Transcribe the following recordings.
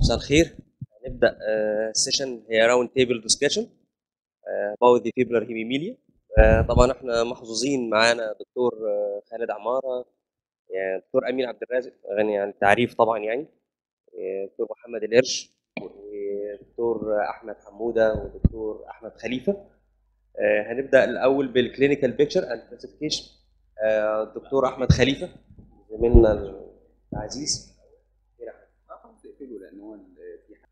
مساء الخير هنبدا سيشن هي راوند تيبل ديسكشن about the fibular hemimelia آه، طبعا احنا محظوظين معانا دكتور آه، خالد عماره يعني دكتور امين عبد الرازق غني عن التعريف طبعا يعني آه، دكتور محمد القرش ودكتور احمد حموده ودكتور احمد خليفه آه، هنبدا الاول بالكلينيكال بيكتشر اند كلاسيفيكيشن الدكتور احمد خليفه زميلنا العزيز اه خلاص اقفله لان هو ال- في حاجه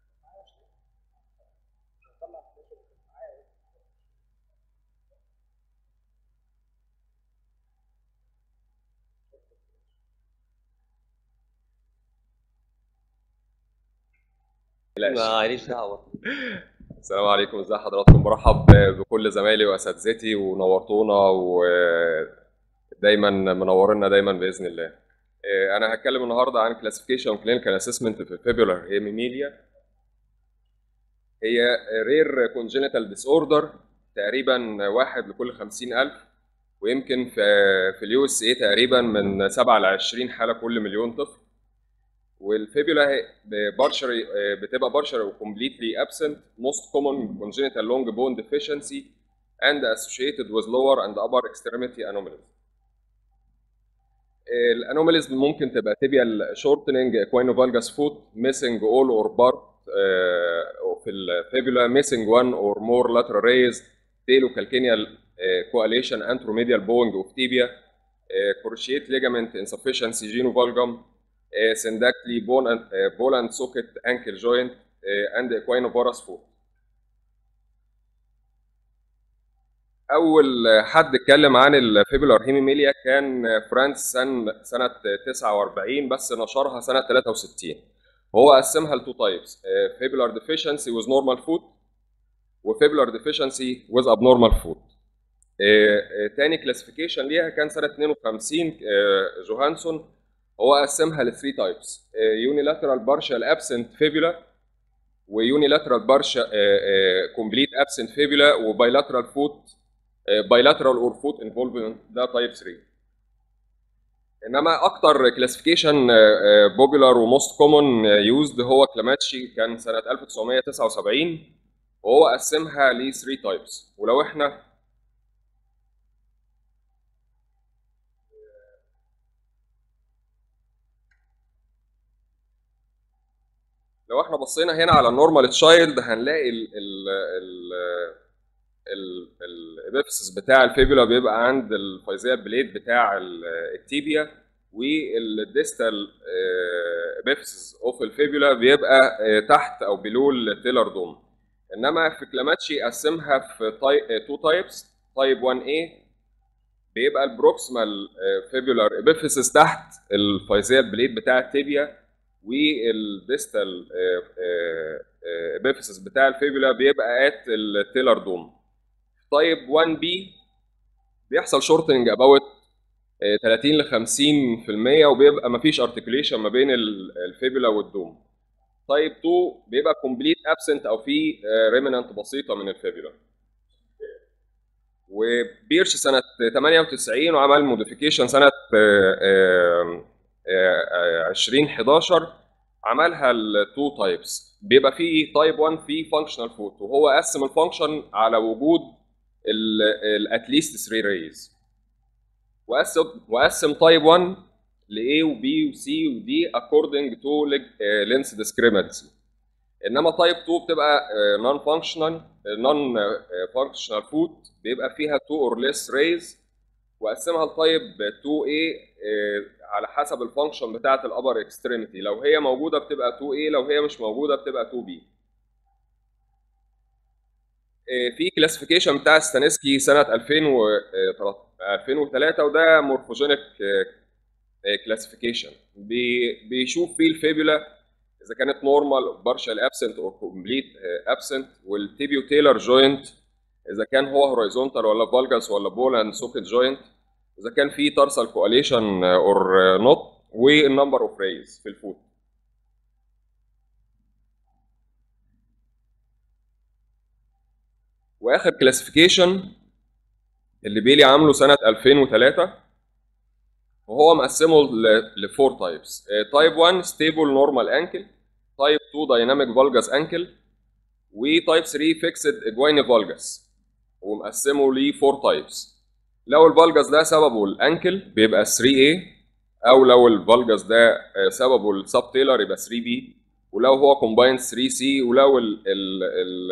معليش دعوه السلام عليكم ازي حضراتكم برحب بكل زمايلي واساتذتي ونورتونا ودايما منورنا دايما باذن الله آه، انا هتكلم النهارده عن كلاسيفيكيشن كلينيكال اسسمنت في فيبولار هيميميليا هي رير كونجينيتال ديس اوردر تقريبا واحد لكل خمسين ألف ويمكن في في اليو اس اي تقريبا من 7 ل 20 حاله كل مليون طفل والفيبولا بارشري بتبقى بارشري وكومبليتلي ابسنت موست كومن congenital long bone deficiency and associated with lower and upper extremity anomalies. الانوماليز ممكن تبقى tibial shortening equinovalgus foot missing all or part آه، في الفيبولا missing one or more lateral rays talocalcaneal آه، coalition anteromedial bowing of tibia آه، cruciate ligament insufficiency genovalgum uh, syndactyly bone and, uh, ball and socket ankle joint uh, and equinovarus foot. أول حد اتكلم عن الفيبولار هيميميليا كان فرانس سن سنة 49 بس نشرها سنة 63 وهو قسمها لتو تايبس فيبولار ديفيشنسي with normal foot وفيبولار ديفيشنسي with abnormal foot. آه، آه، تاني كلاسيفيكيشن ليها كان سنة 52 آه، جوهانسون هو قسمها لثري تايبس يونيلاترال بارشال ابسنت فيبولا ويونيلاترال بارشا كومبليت ابسنت فيبولا وبايلاترال فوت بايلاترال اور فوت انفولفمنت ده تايب 3 انما اكتر كلاسيفيكيشن بوبولار وموست كومون يوزد هو كلاماتشي كان سنه 1979 وهو قسمها ل 3 تايبس ولو احنا لو احنا بصينا هنا على النورمال تشايلد هنلاقي ال ال ال ال الابيفيسس بتاع الفيبولا بيبقى عند الفيزيال بليد بتاع ال- التيبيا والديستال ابيفيسس اوف الفيبولا بيبقى آه، تحت او بلو التيلر دوم انما في كلاماتشي قسمها في تو تايبس تايب 1A بيبقى البروكسمال فيبولار ابيفيسس تحت الفيزيال بليد بتاع التيبيا والديستال ابيفيسس بتاع الفيبولا بيبقى ات التيلر دوم طيب 1 بي بيحصل شورتنج اباوت 30 ل 50% وبيبقى مفيش ارتكوليشن ما بين ال- الفيبولا والدوم طيب 2 بيبقى كومبليت ابسنت او في ريمننت بسيطه من الفيبولا وبيرش سنه 98 وعمل موديفيكيشن سنه آه، آه، آه، 2011 عملها التو تايبس بيبقى فيه تايب 1 فيه فانكشنال فوت وهو قسم الفانكشن على وجود الاتليست 3 ريز وقسم وقسم تايب 1 ل A و B و C و D according to length discrepancy انما تايب 2 بتبقى نون فانكشنال نون فانكشنال فود بيبقى فيها 2 اور ليس ريز وقسمها لتايب 2A آه، على حسب الفانكشن بتاعه الابر اكستريميتي لو هي موجوده بتبقى 2A لو هي مش موجوده بتبقى 2B آه، في كلاسيفيكيشن بتاع ستانسكي سنه 2003 وده مورفوجينيك كلاسيفيكيشن بيشوف فيه الفيبولا اذا كانت نورمال بارشال ابسنت او كومبليت ابسنت والتيبيو تيلر جوينت اذا كان هو هوريزونتال ولا فالجاس ولا بول اند سوكيت جوينت اذا كان في تارسال كواليشن اور نوت والنمبر اوف ريز في الفوت واخر كلاسيفيكيشن اللي بيلي عامله سنه 2003 وهو مقسمه لفور تايبس تايب 1 ستيبل نورمال انكل تايب 2 دايناميك فالجاس انكل وتايب 3 فيكسد اجويني فالجاس ومقسمه ل 4 تايبس لو الفالجاس ده سببه الانكل بيبقى 3A او لو الفالجاس ده آه، سببه السب تيلر يبقى 3B ولو هو كومبايند 3C ولو ال ال ال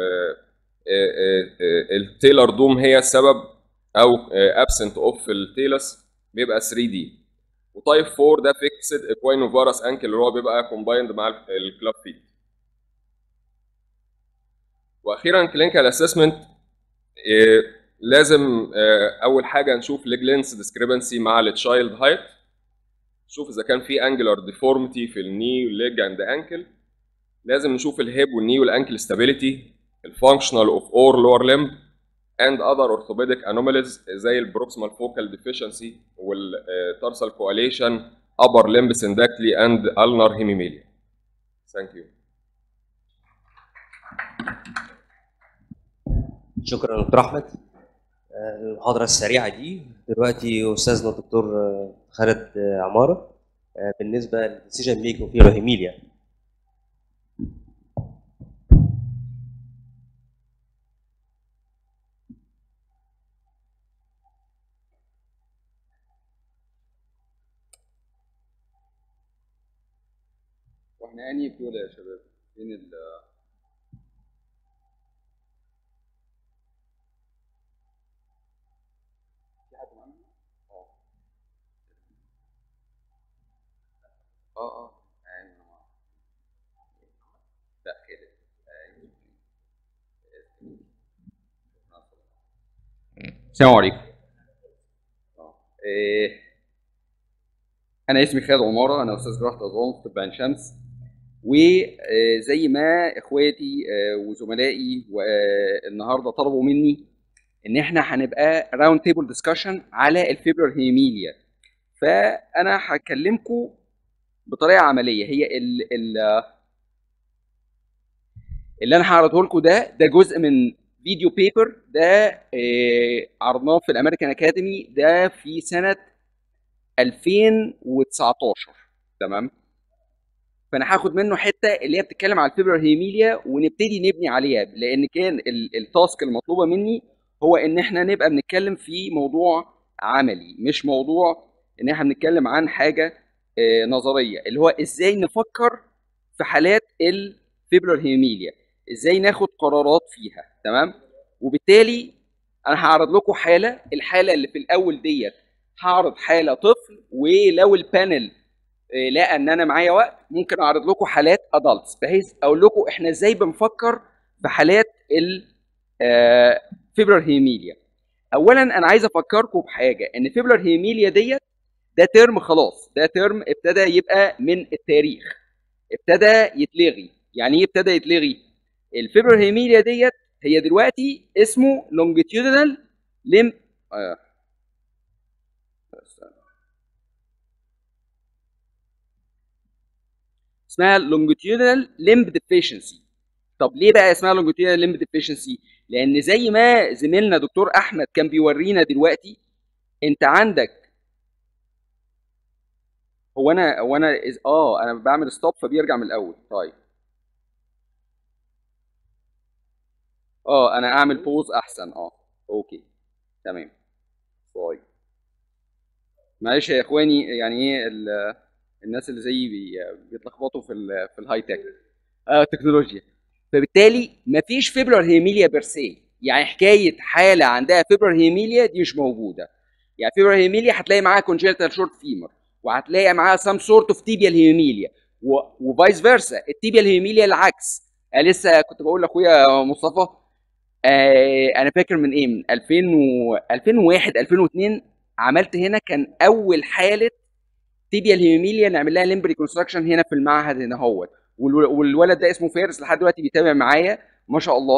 التيلر دوم هي السبب او ابسنت اوف التيلس بيبقى 3D وتايب 4 ده فيكسد اكوينوفارس انكل اللي هو بيبقى كومبايند مع الكلاب فيت واخيرا كلينيكال اسسمنت لازم آه، اول حاجه نشوف ليج لينس ديسكريبنسي مع التشايلد هايت نشوف اذا كان في انجلر ديفورميتي في الني والليج اند انكل لازم نشوف الهيب والني والانكل ستابيليتي الفانكشنال اوف اور لور ليمب and other orthopedic anomalies زي البروكسيمال فوكال ديفيشنسي والتارسال coalition upper limb syndactyly and ulnar hemimelia. Thank you. شكرا دكتور احمد آه، المحاضره السريعه دي دلوقتي استاذنا الدكتور آه، خالد آه، عماره آه، بالنسبه للديسيجن ميكنج في روهيميليا واحنا انهي في دول يا شباب فين ال في حد معانا؟ اه اه اه ايوه أنا معاك. لا خالد ايوه السلام عليكم اه إيه انا اسمي خالد عماره انا استاذ جراحه عظام في طب عين شمس وزي ما اخواتي آه، وزملائي والنهارده طلبوا مني ان احنا هنبقى راوند تيبل ديسكشن على الفيبرال هيميليا فانا هكلمكم بطريقه عمليه هي ال ال اللي انا هعرضه لكم ده ده جزء من فيديو بيبر ده آه، عرضناه في الامريكان اكاديمي ده في سنه 2019 تمام فانا هاخد منه حته اللي هي بتتكلم على الفيبرال هيميليا ونبتدي نبني عليها لان كان ال- التاسك المطلوبه مني هو ان احنا نبقى بنتكلم في موضوع عملي مش موضوع ان احنا بنتكلم عن حاجه آه، نظريه اللي هو ازاي نفكر في حالات الفيبرال هيميليا ازاي ناخد قرارات فيها تمام وبالتالي انا هعرض لكم حاله الحاله اللي في الاول ديت هعرض حاله طفل ولو البانل آه، لقى ان انا معايا وقت ممكن اعرض لكم حالات ادلتس بحيث اقول لكم احنا ازاي بنفكر في حالات الفيبرال هيميليا اولا انا عايز افكركم بحاجه ان فيبرال هيميليا ديت ده ترم خلاص ده ترم ابتدى يبقى من التاريخ ابتدى يتلغي يعني ايه ابتدى يتلغي الفيبرال هيميليا ديت هي دلوقتي اسمه لونجيتيودينال ليم آه. استنى. اسمها longitudinal limb deficiency طب ليه بقى اسمها longitudinal limb deficiency لان زي ما زميلنا دكتور احمد كان بيورينا دلوقتي انت عندك هو انا هو انا إز- اه انا بعمل ستوب فبيرجع من الاول طيب اه انا اعمل بوز احسن اه اوكي تمام طيب معلش يا اخواني يعني ايه ال- الناس اللي زيي بي- بيتلخبطوا في ال في الهاي تك اه التكنولوجيا فبالتالي مفيش فيبرال هيميليا بيرسي يعني حكايه حاله عندها فيبرال هيميليا دي مش موجوده يعني فيبرال هيميليا هتلاقي معاها كونجنتال شورت فيمر وهتلاقي معاها سام سورت اوف تيبيال هيميليا وفايس فيرسا التيبيال هيميليا العكس آه لسه كنت بقول لاخويا مصطفى آه انا فاكر من ايه من 2000 و 2001 2002 عملت هنا كان اول حاله تيبيال هيميليا نعمل لها ليمب ريكونستراكشن هنا في المعهد هنا هو والو- والولد ده اسمه فارس لحد دلوقتي بيتابع معايا ما شاء الله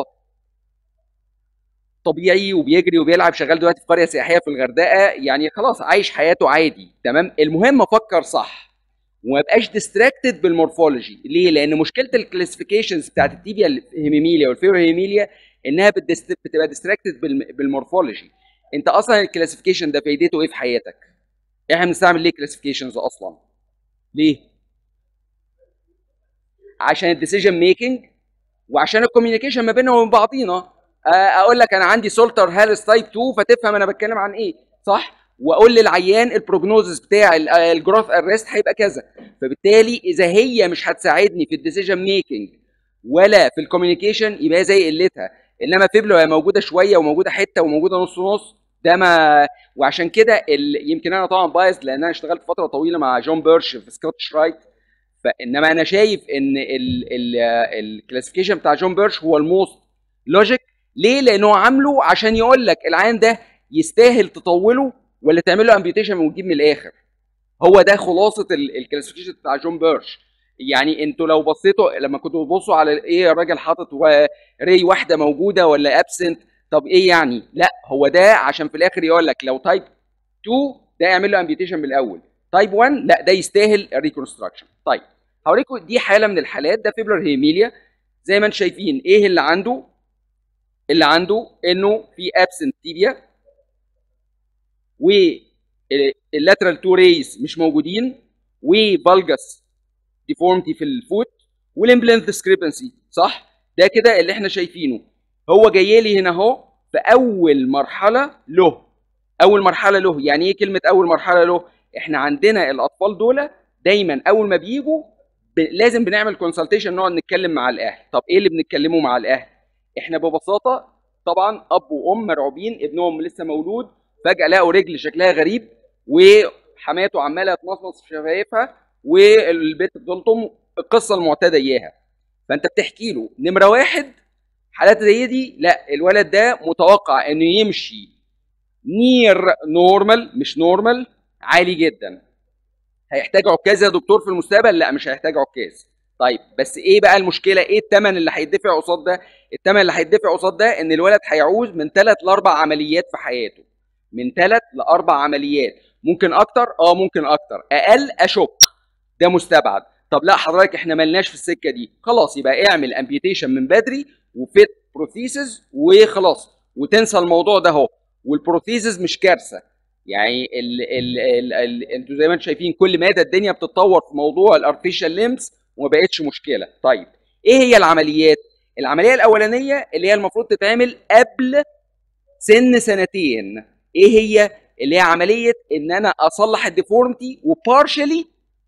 طبيعي وبيجري وبيلعب شغال دلوقتي في قريه سياحيه في الغردقه يعني خلاص عايش حياته عادي تمام المهم افكر صح وما ابقاش ديستراكتد بالمورفولوجي ليه لان مشكله الكلاسيفيكيشنز بتاعت التيبيا هيميميليا والفيرو هيميليا انها بتدست- بتبقى ديستراكتد بالمورفولوجي انت اصلا الكلاسيفيكيشن ده فايدته ايه في حياتك احنا بنستعمل ليه كلاسيفيكيشنز اصلا ليه عشان الديسيجن ميكنج وعشان الكوميونيكيشن ما بيننا وبين بعضينا آه، اقول لك انا عندي سولتر هالس تايب 2 فتفهم انا بتكلم عن ايه صح واقول للعيان البروجنوزس بتاع الجروث ارست هيبقى كذا فبالتالي اذا هي مش هتساعدني في الديسيجن ميكنج ولا في الكوميونيكيشن يبقى هي زي قلتها انما فيبلو هي موجوده شويه وموجوده حته وموجوده نص نص ده ما وعشان كده ال... يمكن انا طبعا بايظ لان انا اشتغلت فتره طويله مع جون بيرش في سكوتش رايت فانما انا شايف ان الكلاسيفيكيشن بتاع جون بيرش هو الموست لوجيك ليه؟ لانه عامله عشان يقول لك العيان ده يستاهل تطوله ولا تعمل له امبيوتيشن وتجيب من الاخر هو ده خلاصه الكلاسيفيكيشن بتاع جون بيرش يعني انتوا لو بصيتوا لما كنتوا بتبصوا على ايه الراجل حاطط ري واحده موجوده ولا ابسنت طب ايه يعني لا هو ده عشان في الاخر يقول لك لو تايب 2 ده يعمل له امبيوتيشن من الاول تايب 1 لا ده يستاهل الريكونستراكشن طيب هوريكم دي حاله من الحالات ده فيبرر هيميليا زي ما انتم شايفين ايه اللي عنده اللي عنده انه في ابسنت تيبيا واللاترال تو ريز مش موجودين وبلجس ديفورمتي في الفوت والامبلانت ديسكريبنسي صح ده كده اللي احنا شايفينه هو جاي لي هنا اهو في اول مرحله له اول مرحله له يعني ايه كلمه اول مرحله له احنا عندنا الاطفال دول دايما اول ما بيجوا ب... لازم بنعمل كونسلتيشن نقعد نتكلم مع الاهل طب ايه اللي بنتكلمه مع الاهل احنا ببساطه طبعا اب وام مرعوبين ابنهم لسه مولود فجاه لقوا رجل شكلها غريب وحماته عماله تمصمص في شفايفها والبيت بتلطم القصه المعتاده اياها فانت بتحكي له نمره واحد حالات زي دي لا الولد ده متوقع انه يمشي نير نورمال مش نورمال عالي جدا هيحتاج عكاز يا دكتور في المستقبل لا مش هيحتاج عكاز طيب بس ايه بقى المشكله ايه الثمن اللي هيدفع قصاد ده الثمن اللي هيدفع قصاد ده ان الولد هيعوز من ثلاث لاربع عمليات في حياته من ثلاث لاربع عمليات ممكن اكتر اه ممكن اكتر اقل اشك ده مستبعد طب لا حضرتك احنا ملناش في السكه دي خلاص يبقى اعمل امبيوتيشن من بدري وفيت بروثيسز وخلاص وتنسى الموضوع ده اهو والبروثيسز مش كارثه يعني ال ال ال ال انتوا زي ما انتم شايفين كل مدى الدنيا بتتطور في موضوع الارتفيشال ليمس وما بقتش مشكله طيب ايه هي العمليات العمليه الاولانيه اللي هي المفروض تتعمل قبل سن سنتين ايه هي اللي هي عمليه ان انا اصلح الديفورمتي وبارشلي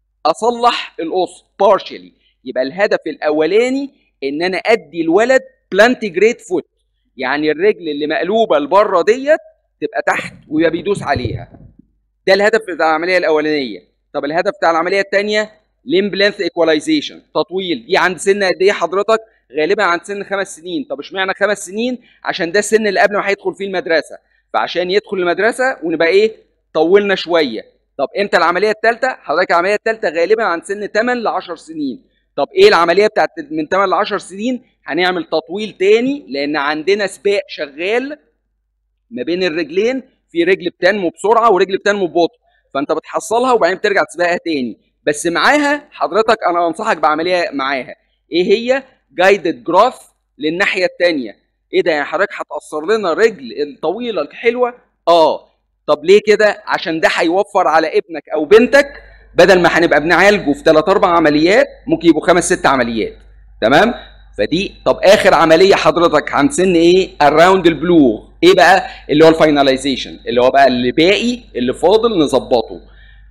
اصلح القص بارشلي يبقى الهدف الاولاني ان انا ادي الولد بلانتي جريد فوت يعني الرجل اللي مقلوبه لبره ديت تبقى تحت ويبقى بيدوس عليها ده الهدف بتاع العمليه الاولانيه طب الهدف بتاع العمليه الثانيه ليمب لينث ايكواليزيشن تطويل دي عند سن قد ايه حضرتك غالبا عند سن خمس سنين طب اشمعنى خمس سنين عشان ده السن اللي قبل ما هيدخل فيه المدرسه فعشان يدخل المدرسه ونبقى ايه طولنا شويه طب امتى العمليه الثالثه حضرتك العمليه الثالثه غالبا عند سن 8 ل 10 سنين طب ايه العمليه بتاعت من 8 ل 10 سنين هنعمل تطويل تاني لان عندنا سباق شغال ما بين الرجلين في رجل بتنمو بسرعه ورجل بتنمو ببطء فانت بتحصلها وبعدين بترجع تسبقها تاني بس معاها حضرتك انا انصحك بعمليه معاها ايه هي جايدد جراف للناحيه الثانيه ايه ده يعني حضرتك هتقصر لنا رجل الطويله الحلوه اه طب ليه كده عشان ده هيوفر على ابنك او بنتك بدل ما هنبقى بنعالجه في ثلاث اربع عمليات ممكن يبقوا خمس ست عمليات تمام فدي طب اخر عمليه حضرتك عن سن ايه اراوند البلوغ ايه بقى اللي هو الفايناليزيشن اللي هو بقى اللي باقي اللي فاضل نظبطه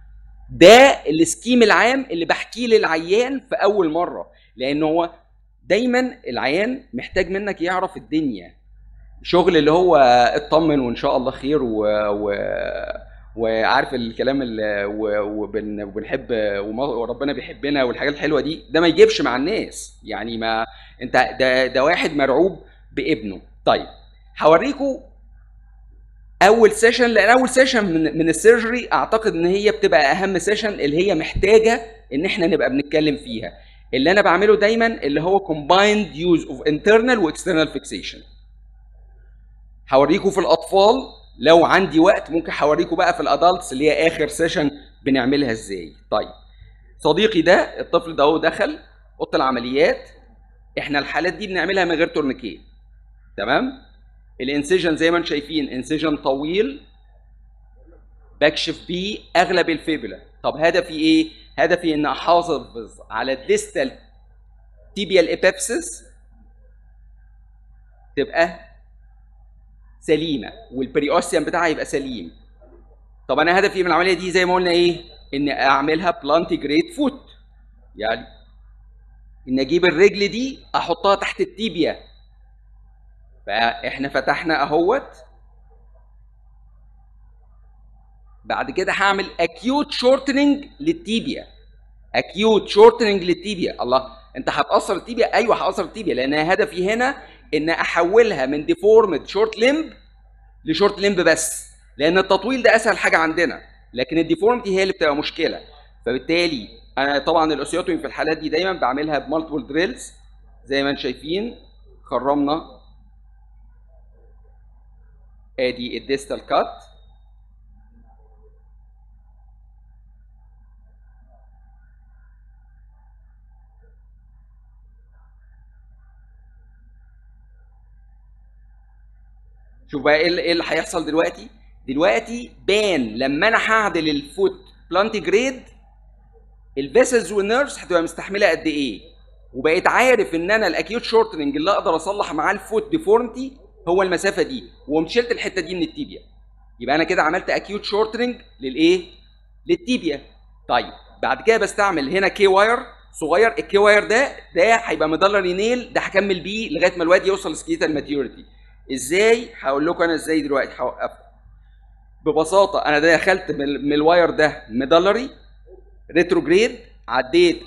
ده السكيم العام اللي بحكيه للعيان في اول مره لان هو دايما العيان محتاج منك يعرف الدنيا شغل اللي هو اطمن وان شاء الله خير و, و... وعارف الكلام اللي وبن... وبنحب وربنا بيحبنا والحاجات الحلوه دي ده ما يجيبش مع الناس يعني ما انت ده ده واحد مرعوب بابنه طيب هوريكم اول سيشن لان اول سيشن من, من السيرجري اعتقد ان هي بتبقى اهم سيشن اللي هي محتاجه ان احنا نبقى بنتكلم فيها اللي انا بعمله دايما اللي هو combined use of internal و external fixation هوريكم في الاطفال لو عندي وقت ممكن هوريكم بقى في الادلتس اللي هي اخر سيشن بنعملها ازاي طيب صديقي ده الطفل ده هو دخل اوضه العمليات احنا الحالات دي بنعملها من غير تورنيكيه تمام الانسيجن زي ما انتم شايفين انسيجن طويل بكشف بيه اغلب الفيبولا طب هدفي ايه هدفي ان احافظ على الديستال تيبيال ابيبسس تبقى سليمه والبريوستيوم بتاعها يبقى سليم طب انا هدفي من العمليه دي زي ما قلنا ايه ان اعملها بلانتي جريد فوت يعني ان اجيب الرجل دي احطها تحت التيبيا فاحنا فتحنا اهوت بعد كده هعمل اكيوت شورتنج للتيبيا اكيوت شورتنج للتيبيا الله انت هتاثر التيبيا ايوه هاثر التيبيا لان هدفي هنا ان احولها من ديفورمد شورت ليمب لشورت ليمب بس لان التطويل ده اسهل حاجه عندنا لكن الديفورمتي هي اللي بتبقى مشكله فبالتالي انا طبعا الاوسيوتومي في الحالات دي دايما بعملها بمالتيبل دريلز زي ما انتم شايفين خرمنا ادي الديستال كات شوف بقى ايه اللي إيه اللي هيحصل دلوقتي دلوقتي بان لما انا هعدل الفوت بلانتي جريد الفيسلز والنيرفز هتبقى مستحمله قد ايه وبقيت عارف ان انا الاكيوت شورتنج اللي اقدر اصلح معاه الفوت ديفورمتي هو المسافه دي وقمت شلت الحته دي من التيبيا يبقى انا كده عملت اكيوت شورتنج للايه للتيبيا طيب بعد كده بستعمل هنا كي واير صغير الكي واير ده ده هيبقى مدلري نيل ده هكمل بيه لغايه ما الواد يوصل لسكيتال ماتيوريتي ازاي هقول لكم انا ازاي دلوقتي هوقفه ببساطه انا ده دخلت من من الواير ده مدلري ريتروجريد عديت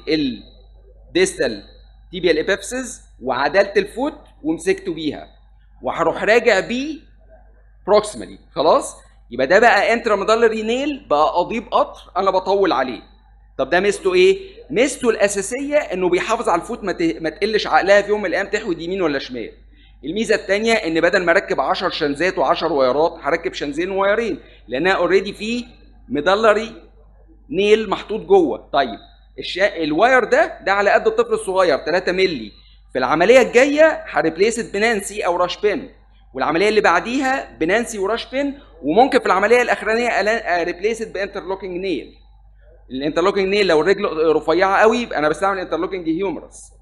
الديستال تيبيال ابيبسز وعدلت الفوت ومسكته بيها وهروح راجع بيه بروكسيمالي خلاص يبقى ده بقى انترا مدلري نيل بقى قضيب قطر انا بطول عليه طب ده ميزته ايه ميزته الاساسيه انه بيحافظ على الفوت ما ت- ما تقلش عقلها في يوم من الايام تحود يمين ولا شمال الميزه الثانيه ان بدل ما اركب 10 شنزات و10 وايرات هركب شنزين ووايرين لانها اوريدي في مدلري نيل محطوط جوه طيب الشا... الواير ده ده على قد الطفل الصغير 3 مللي في العمليه الجايه هريبليس بنانسي او راش بين والعمليه اللي بعديها بنانسي وراش بين وممكن في العمليه الاخرانيه ريبليس بانترلوكينج نيل الانترلوكينج نيل لو الرجل رفيعه قوي يبقى انا بستعمل انترلوكينج هيومرس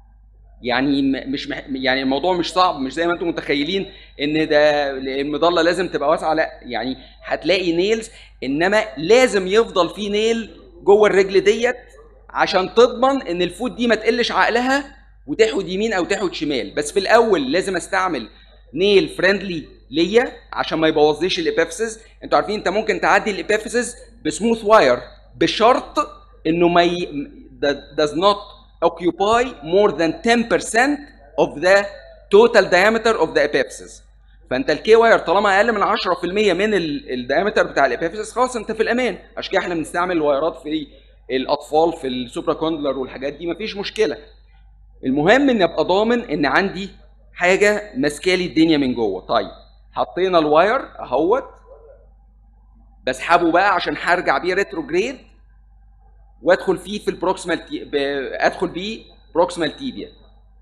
يعني م- مش مح... يعني الموضوع مش صعب مش زي ما انتم متخيلين ان ده المظله لازم تبقى واسعه لا يعني هتلاقي نيلز انما لازم يفضل في نيل جوه الرجل ديت عشان تضمن ان الفوت دي ما تقلش عقلها وتحود يمين او تحود شمال بس في الاول لازم استعمل نيل فريندلي ليا عشان ما يبوظليش الابيفسز انتوا عارفين انت ممكن تعدي الابيفسز بسموث واير بشرط انه ما ي... that does not occupy more than 10% of the total diameter of the epiphysis فانت الكي واير طالما اقل من 10% من الدايمتر بتاع الابيفيسس خلاص انت في الامان عشان كده احنا بنستعمل الوايرات في الاطفال في السوبرا كوندلر والحاجات دي مفيش مشكله المهم ان ابقى ضامن ان عندي حاجه ماسكالي الدنيا من جوه طيب حطينا الواير اهوت بسحبه بقى عشان هرجع بيه ريتروجريد وادخل فيه في البروكسيمال تي... ب... ادخل بيه بروكسيمال تيبيا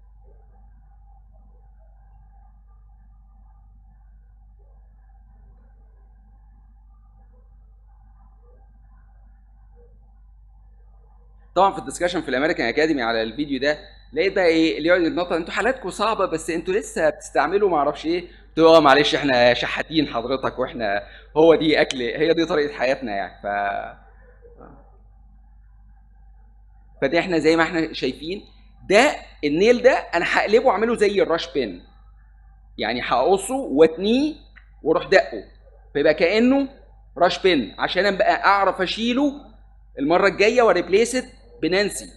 طبعا في الدسكشن في الامريكان اكاديمي على الفيديو ده لقيت بقى ايه اللي يقعد يتنطط انتوا حالاتكم صعبه بس انتوا لسه بتستعملوا ما اعرفش ايه قلت له اه معلش احنا شحاتين حضرتك واحنا هو دي اكل هي دي طريقه حياتنا يعني ف فدي احنا زي ما احنا شايفين ده النيل ده انا هقلبه واعمله زي الراش بين يعني هقصه واتنيه واروح دقه فيبقى كانه راش بين عشان ابقى اعرف اشيله المره الجايه وريبليس بنانسي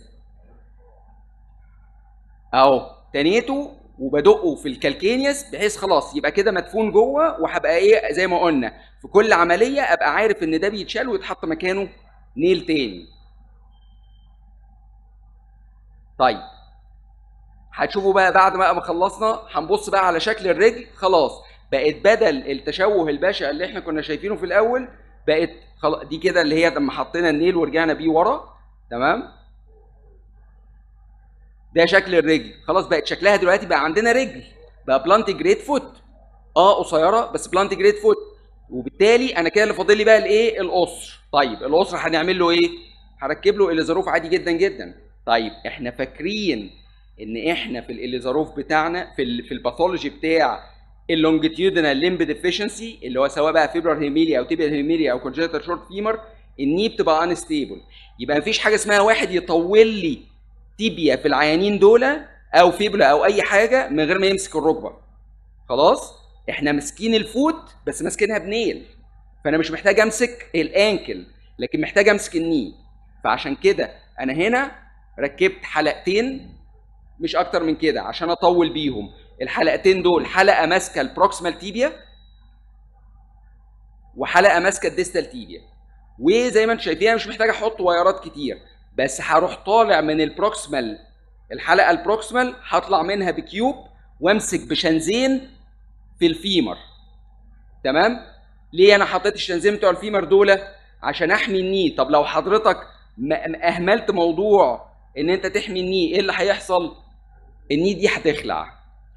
اهو تنيته وبدقه في الكالكينيوس بحيث خلاص يبقى كده مدفون جوه وهبقى ايه زي ما قلنا في كل عمليه ابقى عارف ان ده بيتشال ويتحط مكانه نيل تاني طيب هتشوفوا بقى بعد ما ما خلصنا هنبص بقى على شكل الرجل خلاص بقت بدل التشوه البشع اللي احنا كنا شايفينه في الاول بقت خلاص دي كده اللي هي لما حطينا النيل ورجعنا بيه ورا تمام ده شكل الرجل خلاص بقت شكلها دلوقتي بقى عندنا رجل بقى بلانت جريد فوت اه قصيره بس بلانت جريد فوت وبالتالي انا كده اللي فاضل لي بقى الايه القصر طيب القصر هنعمل له ايه هركب له الظروف عادي جدا جدا طيب احنا فاكرين ان احنا في الاليزاروف بتاعنا في ال في الباثولوجي بتاع اللونجيتيودنال ليمب ديفيشنسي اللي هو سواء بقى فيبرال هيميليا او تيبيال هيميليا او كونجنتال شورت فيمر الني بتبقى انستيبل يبقى مفيش حاجه اسمها واحد يطول لي تيبيا في العيانين دول او فيبولا او اي حاجه من غير ما يمسك الركبه خلاص احنا ماسكين الفوت بس ماسكينها بنيل فانا مش محتاج امسك الانكل لكن محتاج امسك الني فعشان كده انا هنا ركبت حلقتين مش اكتر من كده عشان اطول بيهم الحلقتين دول حلقه ماسكه البروكسيمال تيبيا وحلقه ماسكه الديستال تيبيا وزي ما انتم شايفين مش محتاج احط وايرات كتير بس هروح طالع من البروكسيمال الحلقه البروكسيمال هطلع منها بكيوب وامسك بشنزين في الفيمر تمام ليه انا حطيت الشنزين بتوع الفيمر دول عشان احمي الني طب لو حضرتك م- اهملت موضوع ان انت تحمي الني ايه اللي هيحصل الني دي هتخلع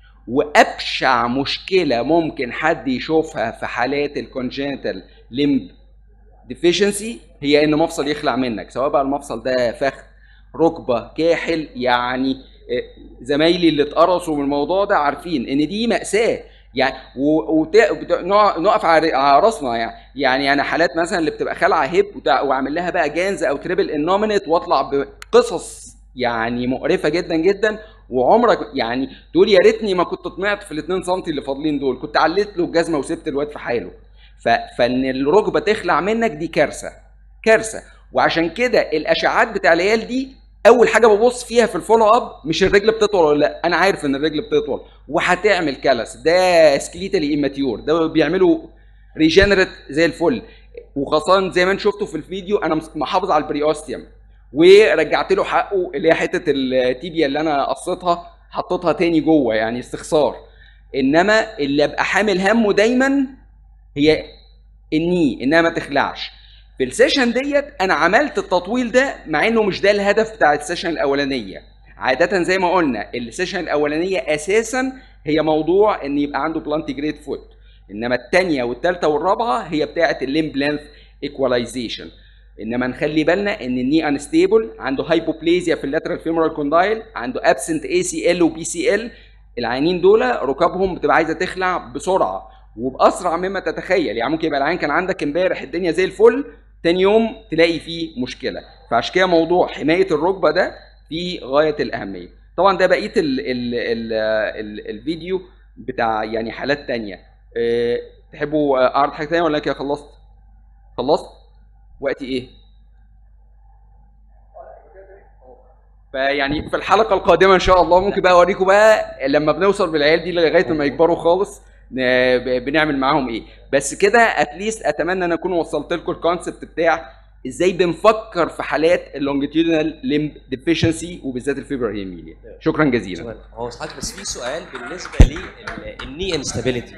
وابشع مشكله ممكن حد يشوفها في حالات الكونجنتال ليمب ديفيشنسي هي ان مفصل يخلع منك سواء بقى المفصل ده فخذ ركبه كاحل يعني آه، زمايلي اللي اتقرصوا من الموضوع ده عارفين ان دي ماساه يعني و- وت... بت- نقع- نقف على على راسنا يعني يعني انا حالات مثلا اللي بتبقى خلعه هيب وتع- واعمل لها بقى جانز او تريبل انومينيت واطلع بقصص يعني مقرفه جدا جدا وعمرك يعني تقول يا ريتني ما كنت طمعت في ال 2 سم اللي فاضلين دول كنت عليت له الجزمه وسبت الواد في حاله ف... فان الركبه تخلع منك دي كارثه كارثه وعشان كده الاشعاعات بتاع العيال دي اول حاجه ببص فيها في الفولو اب مش الرجل بتطول ولا لا انا عارف ان الرجل بتطول وهتعمل كلس ده سكليتالي اماتيور ده بيعملوا ريجنريت زي الفل وخاصه زي ما انت شفتوا في الفيديو انا مس- محافظ على البريوستيوم ورجعت له حقه اللي هي حته التيبيا اللي انا قصيتها حطيتها تاني جوه يعني استخسار انما اللي ابقى حامل همه دايما هي الني انها ما تخلعش في السيشن ديت انا عملت التطويل ده مع انه مش ده الهدف بتاع السيشن الاولانيه عاده زي ما قلنا السيشن الاولانيه اساسا هي موضوع ان يبقى عنده بلانتي جريد فوت انما الثانيه والثالثه والرابعه هي بتاعه الليمب لينث ايكواليزيشن انما نخلي بالنا ان الني انستيبل عنده هايبوبليزيا في اللاترال فيمورال كوندايل عنده ابسنت اي سي ال وبي سي ال العيانين دول ركابهم بتبقى عايزه تخلع بسرعه وباسرع مما تتخيل يعني ممكن يبقى العيان كان عندك امبارح الدنيا زي الفل تاني يوم تلاقي فيه مشكله فعشان كده موضوع حمايه الركبه ده في غايه الاهميه طبعا ده بقيه ال ال ال ال الفيديو بتاع يعني حالات تانية أه تحبوا اعرض حاجه تانية ولا كده خلصت خلصت وقتي ايه فيعني في الحلقه القادمه ان شاء الله ممكن بقى اوريكم بقى لما بنوصل بالعيال دي لغايه ما يكبروا خالص ن- ب- بنعمل معاهم ايه بس كده اتليست اتمنى ان اكون وصلت لكم الكونسبت بتاع ازاي بنفكر في حالات اللونجيتيودنال ليمب ديفيشنسي وبالذات الفيبر هيميليا شكرا جزيلا سؤال. هو حضرتك بس في سؤال بالنسبه للني انستابيليتي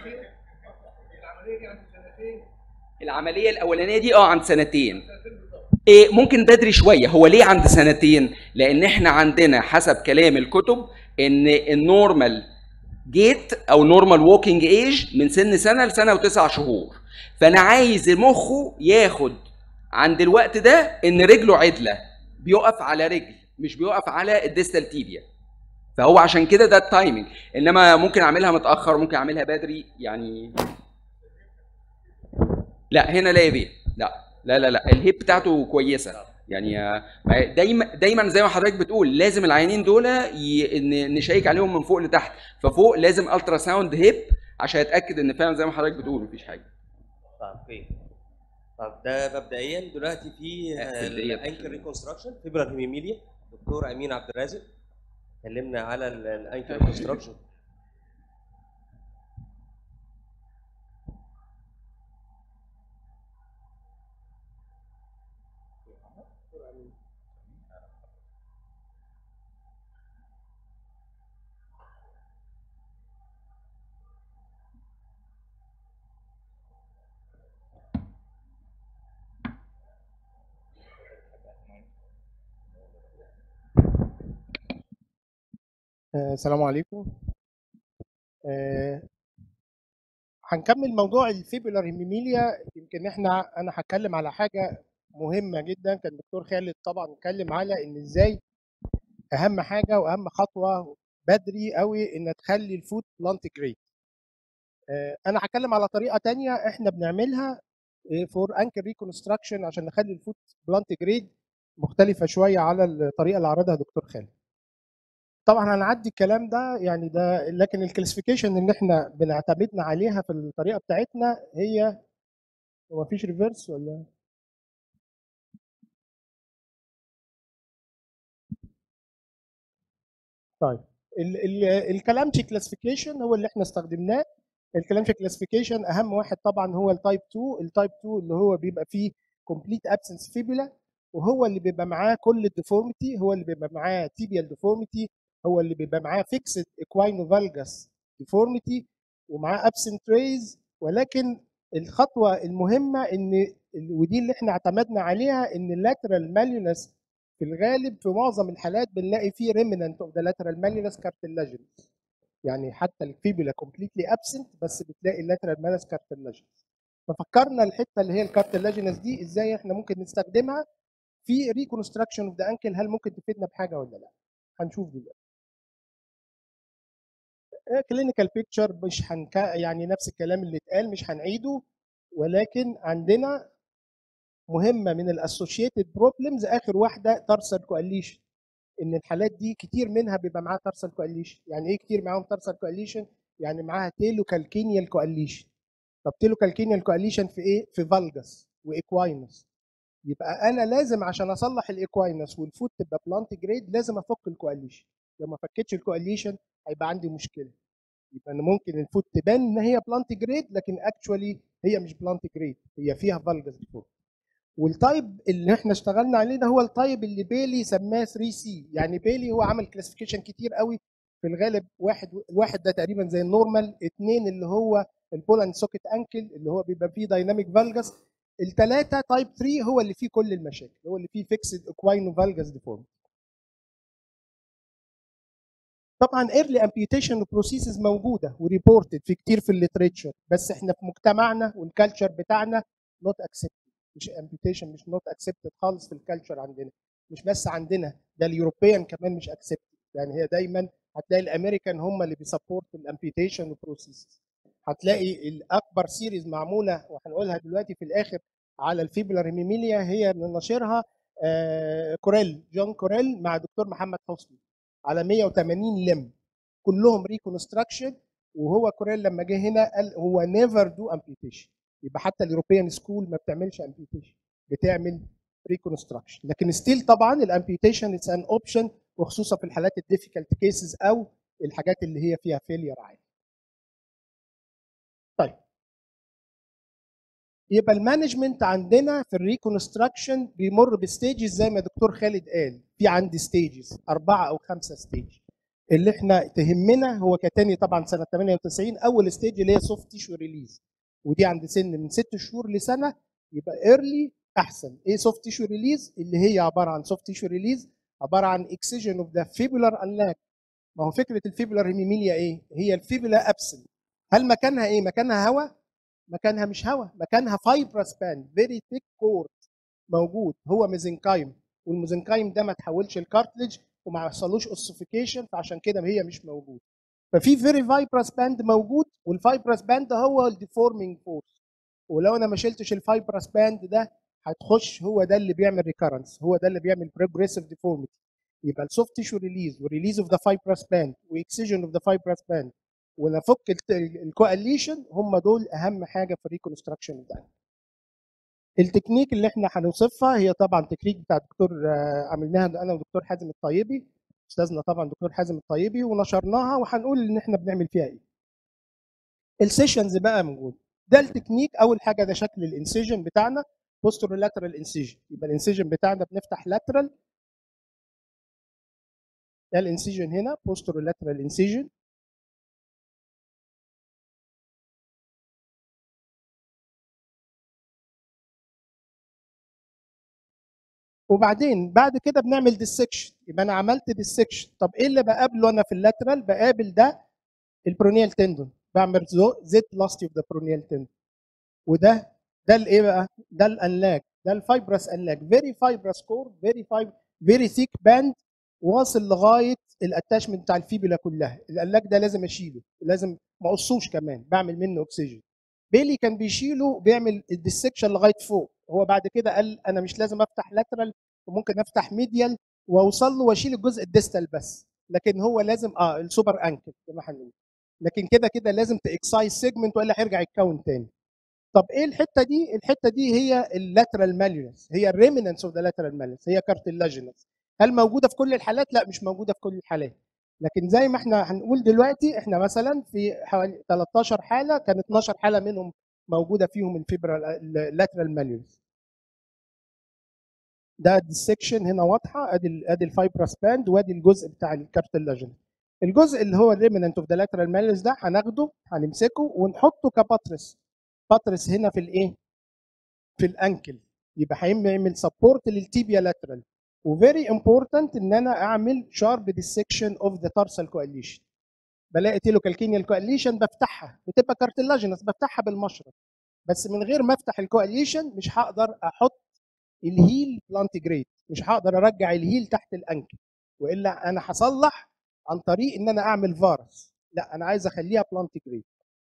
العمليه الاولانيه دي اه عند سنتين إيه ممكن بدري شويه هو ليه عند سنتين لان احنا عندنا حسب كلام الكتب ان النورمال جيت او نورمال ووكينج ايج من سن سنه لسنه وتسع شهور فانا عايز مخه ياخد عند الوقت ده ان رجله عدله بيقف على رجل مش بيقف على الديستال تيبيا فهو عشان كده ده التايمنج انما ممكن اعملها متاخر ممكن اعملها بدري يعني لا هنا لا يبيع لا لا لا لا الهيب بتاعته كويسه يعني آه، دايما دايما زي ما حضرتك بتقول لازم العينين دول ي... ن- نشيك عليهم من فوق لتحت ففوق لازم الترا ساوند هيب عشان يتاكد ان فعلا زي ما حضرتك بتقول مفيش حاجه طيب اوكي طب ده مبدئيا دلوقتي في اقفل ديت. الانكل ريكونستراكشن فيبرال هيميميليا دكتور امين عبد الرازق اتكلمنا على الانكل ريكونستراكشن آه، السلام عليكم آه، هنكمل موضوع الفيبولار هيميميليا يمكن احنا انا هتكلم على حاجه مهمه جدا كان الدكتور خالد طبعا اتكلم على ان ازاي اهم حاجه واهم خطوه بدري قوي ان تخلي الفود بلانت جريد انا هتكلم على طريقه تانية احنا بنعملها فور انكل ريكونستراكشن عشان نخلي الفود بلانت جريد مختلفه شويه على الطريقه اللي عرضها دكتور خالد طبعا هنعدي الكلام ده يعني ده لكن الكلاسيفيكيشن اللي احنا بنعتمدنا عليها في الطريقه بتاعتنا هي هو مفيش ريفرس ولا طيب ال ال الكلامشي كلاسيفيكيشن هو اللي احنا استخدمناه الكلامشي كلاسيفيكيشن اهم واحد طبعا هو التايب 2 التايب 2 اللي هو بيبقى فيه كومبليت ابسنس فيبولا وهو اللي بيبقى معاه كل الديفورميتي هو اللي بيبقى معاه تيبيال ديفورميتي هو اللي بيبقى معاه فيكسد اكواينو فالجاس ديفورميتي ومعاه ابسنت ريز ولكن الخطوه المهمه ان ودي اللي احنا اعتمدنا عليها ان اللاترال ماليولس في الغالب في معظم الحالات بنلاقي فيه ريمننت اوف ذا لاترال ماليولس كارتلاجنس يعني حتى الفيبولا كومبليتلي ابسنت بس بتلاقي اللاترال ماليولس كارتلاجنس ففكرنا الحته اللي هي الكارتلاجنس دي ازاي احنا ممكن نستخدمها في ريكونستراكشن اوف ذا انكل هل ممكن تفيدنا بحاجه ولا لا هنشوف دلوقتي كلينيكال بيكتشر مش هنك يعني نفس الكلام اللي اتقال مش هنعيده ولكن عندنا مهمه من الاسوشيتد بروبلمز اخر واحده تارسل كواليشن ان الحالات دي كتير منها بيبقى معاها تارسل كواليشن يعني ايه كتير معاهم تارسل كواليشن يعني معاها تيلو كالكينيال كواليشن طب تيلو كالكينيال كواليشن في ايه في فالجس وايكواينس يبقى انا لازم عشان اصلح الايكواينس والفوت تبقى بلانت جريد لازم افك الكواليشن لو ما فكتش الكواليشن هيبقى عندي مشكله يبقى انا ممكن الفوت تبان ان هي بلانت جريد لكن اكشولي هي مش بلانت جريد هي فيها فالجس ديفورم والتايب اللي احنا اشتغلنا عليه ده هو التايب اللي بيلي سماه 3 سي يعني بيلي هو عمل كلاسيفيكيشن كتير قوي في الغالب واحد واحد ده تقريبا زي النورمال اثنين اللي هو البولان سوكيت انكل اللي هو بيبقى فيه دايناميك فالجس الثلاثه تايب 3 هو اللي فيه كل المشاكل هو اللي فيه فيكسد اكواينو فالجس ديفورم طبعا ايرلي امبيوتيشن بروسيسز موجوده وريبورتد في كتير في الليتريتشر بس احنا في مجتمعنا والكالتشر بتاعنا نوت اكسبتد مش امبيوتيشن مش نوت اكسبتد خالص في الكالتشر عندنا مش بس عندنا ده اليوروبيان كمان مش اكسبتد يعني هي دايما هتلاقي الامريكان هم اللي بيسبورت الامبيوتيشن بروسيسز هتلاقي الاكبر سيريز معموله وهنقولها دلوقتي في الاخر على الفيبولار هيميميليا هي من ناشرها آه كوريل جون كوريل مع دكتور محمد حسني على 180 لم كلهم ريكونستراكشن وهو كوريل لما جه هنا قال هو نيفر دو امبيوتيشن يبقى حتى الاوروبيان سكول ما بتعملش امبيوتيشن بتعمل ريكونستراكشن لكن ستيل طبعا الامبيوتيشن اتس ان اوبشن وخصوصا في الحالات الديفيكالت كيسز او الحاجات اللي هي فيها فيلير عالي طيب يبقى المانجمنت عندنا في الريكونستراكشن بيمر بستيجز زي ما دكتور خالد قال في عندي ستيجز اربعه او خمسه ستيج اللي احنا تهمنا هو كتاني طبعا سنه 98 اول ستيج اللي هي سوفت تيشو ريليز ودي عند سن من ست شهور لسنه يبقى ايرلي احسن ايه سوفت تيشو ريليز اللي هي عباره عن سوفت تيشو ريليز عباره عن اكسجن اوف ذا فيبولار انلاك ما هو فكره الفيبولار هيميميليا ايه هي الفيبولا ابسنت هل مكانها ايه مكانها هواء مكانها مش هواء مكانها فايبرس باند فيري ثيك كورد موجود هو ميزنكايم والميزنكايم ده ما تحولش الكارتلج وما حصلوش اوسيفيكيشن فعشان كده هي مش موجود ففي فيري فايبرس باند موجود والفايبرس باند هو الديفورمينج فورس ولو انا ما شلتش الفايبرس باند ده هتخش هو ده اللي بيعمل ريكارنس هو ده اللي بيعمل بروجريسيف ديفورميتي يبقى السوفت تيشو ريليز وريليز اوف ذا فايبرس باند واكسجن اوف ذا فايبرس باند ونفك الكواليشن هم دول اهم حاجه في الريكونستراكشن ده التكنيك اللي احنا هنوصفها هي طبعا تكنيك بتاع الدكتور عملناها انا ودكتور حازم الطيبي استاذنا طبعا دكتور حازم الطيبي ونشرناها وهنقول ان احنا بنعمل فيها ايه السيشنز بقى موجود ده التكنيك اول حاجه ده شكل الانسيجن بتاعنا بوستر لاترال انسيجن يبقى الانسيجن بتاعنا بنفتح لاترال ده الانسيجن هنا بوستر لاترال انسيجن وبعدين بعد كده بنعمل ديسكشن يبقى انا عملت ديسكشن طب ايه اللي بقابله انا في اللاترال بقابل ده البرونيال تندون بعمل زيت لاستي اوف ذا برونيال تندون وده ده الايه بقى ده الانلاك ده الفايبرس انلاك فيري فايبرس كور فيري فايب فيري ثيك باند واصل لغايه الاتاشمنت بتاع الفيبولا كلها القلاج ده لازم اشيله لازم ما اقصوش كمان بعمل منه اكسجين بيلي كان بيشيله بيعمل الديسكشن لغايه فوق هو بعد كده قال انا مش لازم افتح لاترال وممكن افتح ميديال واوصل له واشيل الجزء الديستال بس لكن هو لازم اه السوبر انكل زي ما هنقول لكن كده كده لازم تاكسايز سيجمنت والا هيرجع يتكون تاني طب ايه الحته دي الحته دي هي اللاترال ماليونس هي الريمننس اوف ذا لاترال ماليونس هي كارتلاجينس هل موجوده في كل الحالات لا مش موجوده في كل الحالات لكن زي ما احنا هنقول دلوقتي احنا مثلا في حوالي 13 حاله كان 12 حاله منهم موجوده فيهم الفيبرال اللاترال ماليونس ده الديسكشن هنا واضحه ادي ال- ادي الفايبرس باند وادي الجزء بتاع الكارتلاجين الجزء اللي هو الريمننت اوف ذا لاترال ماليونس ده هناخده هنمسكه ونحطه كباترس باترس هنا في الايه في الانكل يبقى هيعمل سبورت للتيبيا لاترال وفيري امبورتنت ان انا اعمل شارب ديسكشن اوف ذا تارسال كواليشن بلاقي تيلوكالكينيال كواليشن بفتحها بتبقى كارتلاجينس بفتحها بالمشرط بس من غير ما افتح الكواليشن مش هقدر احط الهيل بلانت جريد مش هقدر ارجع الهيل تحت الانكل والا انا هصلح عن طريق ان انا اعمل فارس لا انا عايز اخليها بلانت جريد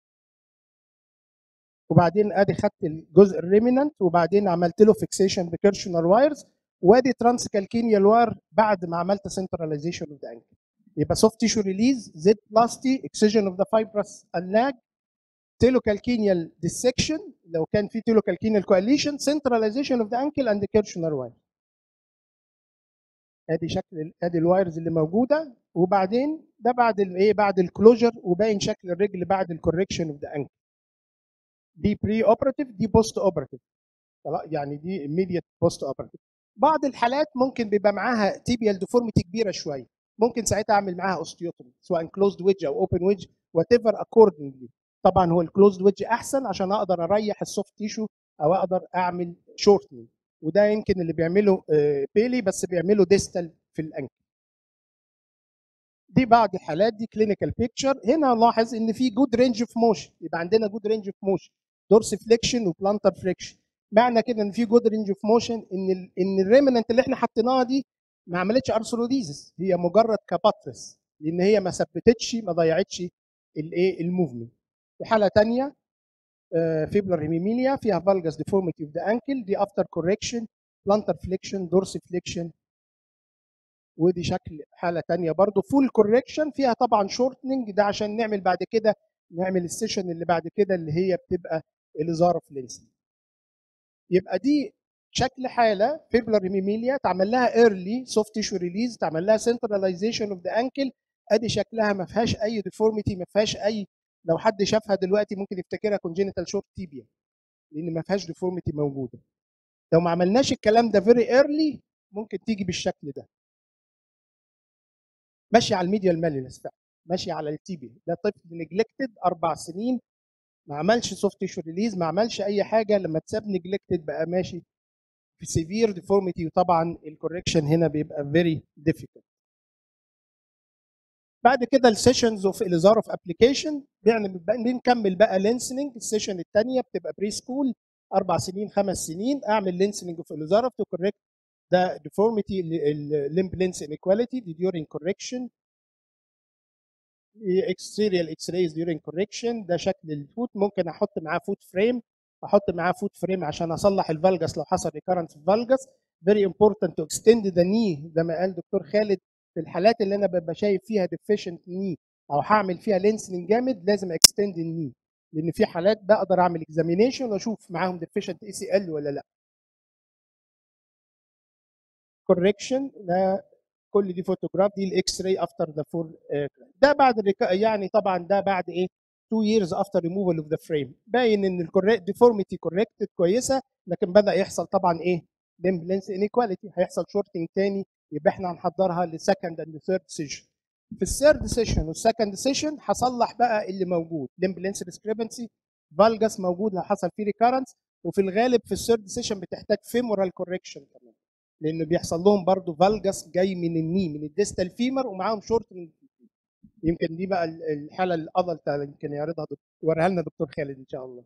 وبعدين ادي خدت الجزء الريمننت وبعدين عملت له فيكسيشن بكيرشنر وايرز وادي ترانس كالكينيال واير بعد ما عملت سنتراليزيشن اوف ذا انكل يبقى سوفت تيشو ريليز زد بلاستي اكسجن اوف ذا فايبرس اللاج تيلوكالكينيال ديسكشن لو كان في تيلوكالكينيال كواليشن سنتراليزيشن اوف ذا انكل اند كيرشنر واير ادي شكل ادي الوايرز اللي موجوده وبعدين ده بعد الايه بعد الكلوجر وباين شكل الرجل بعد الكوركشن اوف ذا انكل دي بري اوبراتيف دي بوست اوبراتيف يعني دي immediate بوست اوبراتيف بعض الحالات ممكن بيبقى معاها تيبيال ديفورميتي كبيره شويه ممكن ساعتها اعمل معاها اوستيوتومي سواء كلوزد ويدج او اوبن ويدج وات ايفر اكوردنجلي طبعا هو الكلوزد ويدج احسن عشان اقدر اريح السوفت تيشو او اقدر اعمل شورتنج وده يمكن اللي بيعمله آه، بيلي بس بيعمله ديستال في الانكل دي بعض الحالات دي كلينيكال بيكتشر هنا لاحظ ان في جود رينج اوف موشن يبقى عندنا جود رينج اوف موشن دورس فليكشن وبلانتر فريكشن معنى كده ان في جود رينج اوف موشن ان ال ان الريمننت اللي احنا حطيناها دي ما عملتش ارثروديزس هي مجرد كاباترس لان هي ما ثبتتش ما ضيعتش الايه الموفمنت في حاله ثانيه فيبلر هيميميليا فيها فالجاس ديفورميتي اوف ذا انكل دي افتر كوركشن بلانتر فليكشن دورس فليكشن ودي شكل حاله ثانيه برضو فول كوركشن فيها طبعا شورتنج ده عشان نعمل بعد كده نعمل السيشن اللي بعد كده اللي هي بتبقى الازاره في لينس يبقى دي شكل حاله فيبلر هيميميليا اتعمل لها ايرلي سوفت تيشو ريليز اتعمل لها سنتراليزيشن اوف ذا انكل ادي شكلها ما فيهاش اي ديفورميتي ما فيهاش اي لو حد شافها دلوقتي ممكن يفتكرها كونجينيتال شورت تيبيا لان ما فيهاش ديفورميتي موجوده لو ما عملناش الكلام ده فيري ايرلي ممكن تيجي بالشكل ده ماشي على الميديال مالينس فعلا ماشي على التيبيا ده طفل نجلكتد اربع سنين ما عملش سوفت تيشو ريليز ما عملش اي حاجه لما اتساب نجلكتد بقى ماشي في سيفير ديفورميتي وطبعا الكوركشن هنا بيبقى فيري ديفيكولت بعد كده السيشنز اوف اليزار اوف ابلكيشن بنكمل بقى لينسنج السيشن الثانيه بتبقى بري سكول اربع سنين خمس سنين اعمل لينسنج اوف اليزار تو كوريكت ده ديفورميتي الليمب لينس انيكواليتي دي during correction exterior x-rays during correction ده شكل الفوت ممكن احط معاه فوت فريم احط معاه فوت فريم عشان اصلح الفالجس لو حصل ريكارنت في الفالجس very important to extend the knee زي ما قال دكتور خالد في الحالات اللي انا ببقى شايف فيها deficient knee او هعمل فيها لينسنج جامد لازم اكستند الني لان في حالات بقدر اعمل اكزامينيشن واشوف معاهم deficient اي سي ال ولا لا كوركشن ده كل دي فوتوجراف دي الاكس راي افتر ذا فور ده بعد الريكا- يعني طبعا ده بعد ايه 2 years after removal of the frame باين ان الكوريكت ديفورميتي كوركتد كويسه لكن بدا يحصل طبعا ايه limb length inequality هيحصل شورتنج تاني يبقى احنا هنحضرها لسكند اند ثيرد سيشن في الثيرد سيشن والسكند سيشن هصلح بقى اللي موجود limb length discrepancy فالجاس موجود لو حصل فيه ريكارنس وفي الغالب في الثيرد سيشن بتحتاج فيمورال كوركشن كمان لانه بيحصل لهم برضو فالجاس جاي من الني من الديستال فيمر ومعاهم شورتنج يمكن دي بقى ال- الحاله الافضل بتاع- يمكن يعرضها دكتور يوريها لنا دكتور خالد ان شاء الله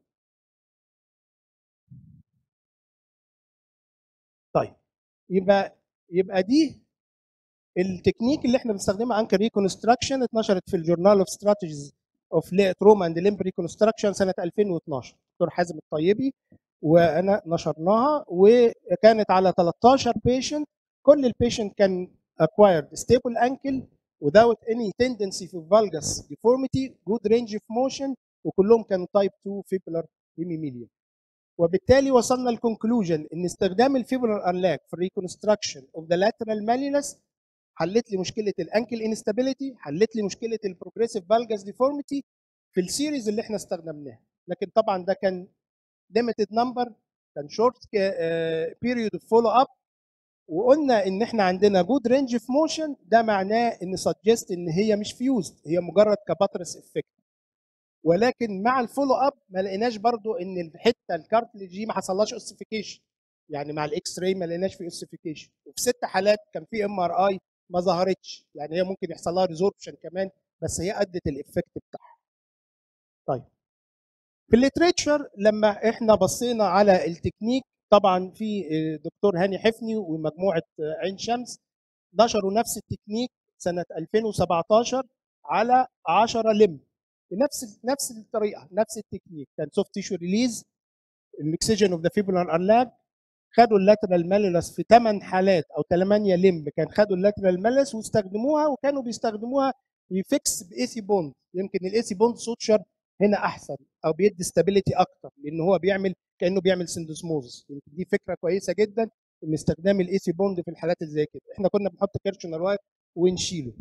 طيب يبقى يبقى دي التكنيك اللي احنا بنستخدمها انكر ريكونستراكشن اتنشرت في الجورنال اوف ستراتيجيز اوف تروما اند ليمب ريكونستراكشن سنه 2012 دكتور حازم الطيبي وانا نشرناها وكانت على 13 بيشنت كل البيشنت كان acquired stable ankle without any tendency for valgus deformity good range of motion وكلهم كانوا تايب 2 فيبولار هيميميليا وبالتالي وصلنا للكونكلوجن ان استخدام الفيبولار انلاك في الريكونستراكشن اوف ذا لاترال مالينس حلت لي مشكله الانكل انستابيليتي حلت لي مشكله البروجريسيف فالجاس ديفورميتي في السيريز اللي احنا استخدمناها لكن طبعا ده كان ليميتد نمبر كان شورت بيريود اوف فولو اب وقلنا ان احنا عندنا جود رينج اوف موشن ده معناه ان سجست ان هي مش فيوزد هي مجرد كباترس افكت ولكن مع الفولو اب ما لقيناش برضو ان الحته الكارتلج دي ما حصلهاش اوسيفيكيشن يعني مع الاكس راي ما لقيناش في اوسيفيكيشن وفي ست حالات كان في ام ار اي ما ظهرتش يعني هي ممكن يحصل لها ريزوربشن كمان بس هي ادت الايفكت بتاعها طيب في الليتريتشر لما احنا بصينا على التكنيك طبعا في دكتور هاني حفني ومجموعه عين شمس نشروا نفس التكنيك سنه 2017 على 10 لم بنفس نفس الطريقه نفس التكنيك كان سوفت تيشو ريليز الاكسجين اوف ذا فيبولار انلاج خدوا اللاترال مالولاس في 8 حالات او 8 لمب كان خدوا اللاترال مالولاس واستخدموها وكانوا بيستخدموها يفكس بايسي بوند يمكن الايسي بوند سوتشر هنا احسن او بيدي ستابيليتي اكتر لان هو بيعمل كانه بيعمل سندوسموز يمكن دي فكره كويسه جدا ان استخدام الايسي بوند في الحالات اللي زي كده احنا كنا بنحط كيرشنر واير ونشيله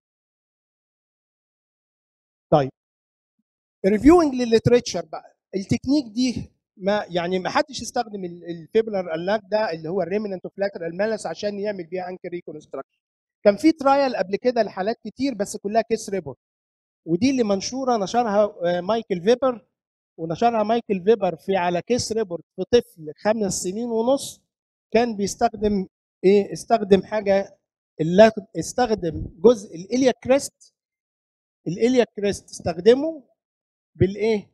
طيب ريفيوينج للليتريتشر بقى التكنيك دي ما يعني ما حدش استخدم الفيبلر اللاك ده اللي هو الريمننت اوف لاترال مالس عشان يعمل بيها انكر ريكونستراكشن كان في ترايل قبل كده لحالات كتير بس كلها كيس ريبورت ودي اللي منشوره نشرها مايكل فيبر ونشرها مايكل فيبر في على كيس ريبورت في طفل خمس سنين ونص كان بيستخدم ايه استخدم حاجه اللي استخدم جزء الاليا كريست الاليا كريست استخدمه بالايه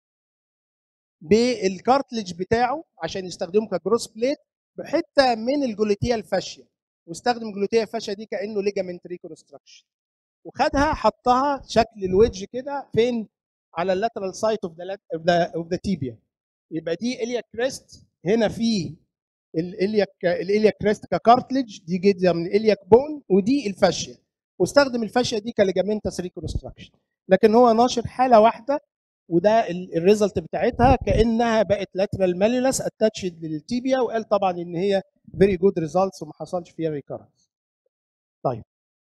بالكارتلج بتاعه عشان يستخدمه كجروس بليت بحته من الجلوتيه الفاشيه واستخدم الجلوتيه الفاشيه دي كانه ليجامنت ريكونستراكشن وخدها حطها شكل الويدج كده فين على اللاترال سايت اوف ذا اوف ذا تيبيا يبقى دي اليا كريست هنا في الالياك الالياك كريست ككارتلج دي جزء من الالياك بون ودي الفاشيه واستخدم الفاشيه دي كليجامنتس ريكونستراكشن لكن هو ناشر حاله واحده وده الريزلت بتاعتها كانها بقت لاترال ماليولس اتاتشد للتيبيا وقال طبعا ان هي فيري جود ريزلتس وما حصلش فيها ريكارنس طيب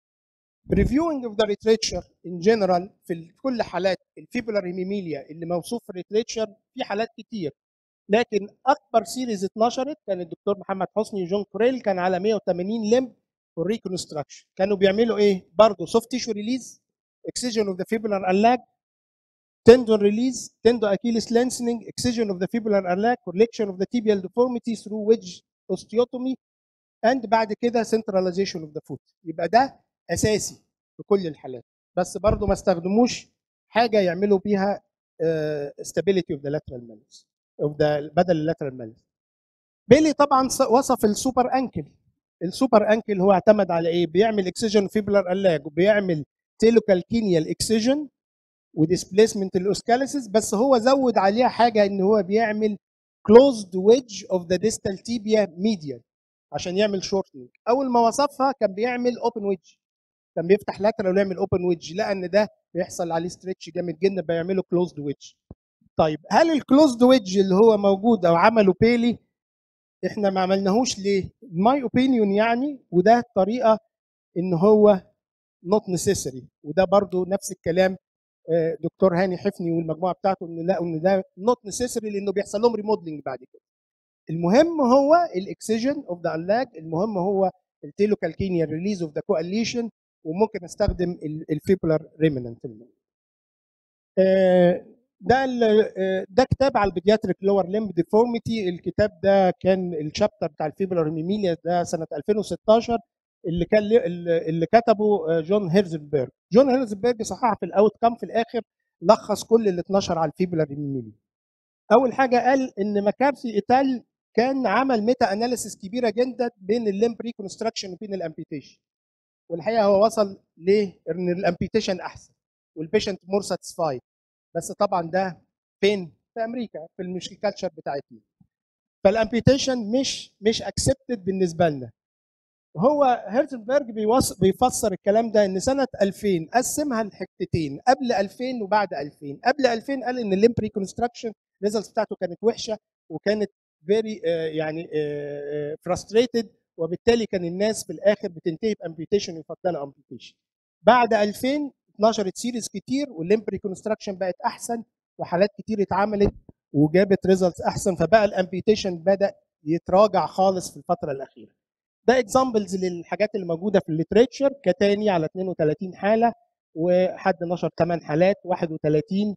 reviewing of the literature in general في كل حالات الفيبولار هيميميليا اللي موصوف في الليتريتشر في حالات كتير لكن اكبر سيريز اتنشرت كان الدكتور محمد حسني وجون كوريل كان على 180 لمب والريكونستراكشن كانوا بيعملوا ايه؟ برضه سوفت تيشو ريليز excision of the fibular unlag tendon release tendon achilles lengthening excision of the fibular unlag correction of the tibial deformity through wedge osteotomy and بعد كده centralization of the foot يبقى ده اساسي في كل الحالات بس برضه ما استخدموش حاجه يعملوا بيها uh, stability of the lateral malleus of the بدل اللاترال malleus بيلي طبعا وصف السوبر انكل السوبر انكل هو اعتمد على ايه بيعمل اكسجن فيبلر الاج وبيعمل تيلوكالكينيال اكسجن وديسبليسمنت الاوسكاليسيس بس هو زود عليها حاجه ان هو بيعمل كلوزد ويدج اوف ذا ديستال تيبيا ميديال عشان يعمل شورتنج اول ما وصفها كان بيعمل اوبن ويدج كان بيفتح لاترال ويعمل اوبن ويدج لقى ان ده بيحصل عليه ستريتش جامد جدا بيعمله كلوزد ويدج طيب هل الكلوزد ويدج اللي هو موجود او عمله بيلي احنا ما عملناهوش ليه؟ ماي اوبينيون يعني وده طريقه ان هو نوت نيسيسري وده برضو نفس الكلام دكتور هاني حفني والمجموعه بتاعته ان لقوا ان ده نوت نيسيسري لانه بيحصل لهم ريموديلنج بعد كده. المهم هو الاكسجن اوف ذا اللاج المهم هو التيلوكالكينيال ريليز اوف ذا كواليشن وممكن استخدم الفيبولار ريمننت ده ده كتاب على البيدياتريك لور ليمب ديفورميتي الكتاب ده كان الشابتر بتاع الفيبولار ميميليا ده سنه 2016 اللي كان اللي كتبه جون هيرزنبرج جون هيرزنبرج صححها في الاوت كام في الاخر لخص كل اللي اتنشر على الفيبولار ميميليا اول حاجه قال ان مكارثي ايتال كان عمل ميتا اناليسيس كبيره جدا بين الليمب ريكونستراكشن وبين الامبيتيشن والحقيقه هو وصل ليه ان الامبيتيشن احسن والبيشنت مور ساتيسفايد بس طبعا ده فين في امريكا في مش الكالتشر بتاعتنا فالامبيتيشن مش مش اكسبتد بالنسبه لنا هو هيرزنبرج بيوص... بيفسر الكلام ده ان سنه 2000 قسمها لحتتين قبل 2000 وبعد 2000 قبل 2000 قال ان الليمب ريكونستراكشن ريزلتس بتاعته كانت وحشه وكانت فيري يعني فرستريتد وبالتالي كان الناس في الاخر بتنتهي بامبيوتيشن يفضلوا امبيوتيشن بعد 2000 اتنشرت سيريز كتير والليمب ريكونستراكشن بقت احسن وحالات كتير اتعملت وجابت ريزلتس احسن فبقى الامبيوتيشن بدا يتراجع خالص في الفتره الاخيره ده اكزامبلز للحاجات اللي موجوده في الليتريتشر كتاني على 32 حاله وحد نشر 8 حالات 31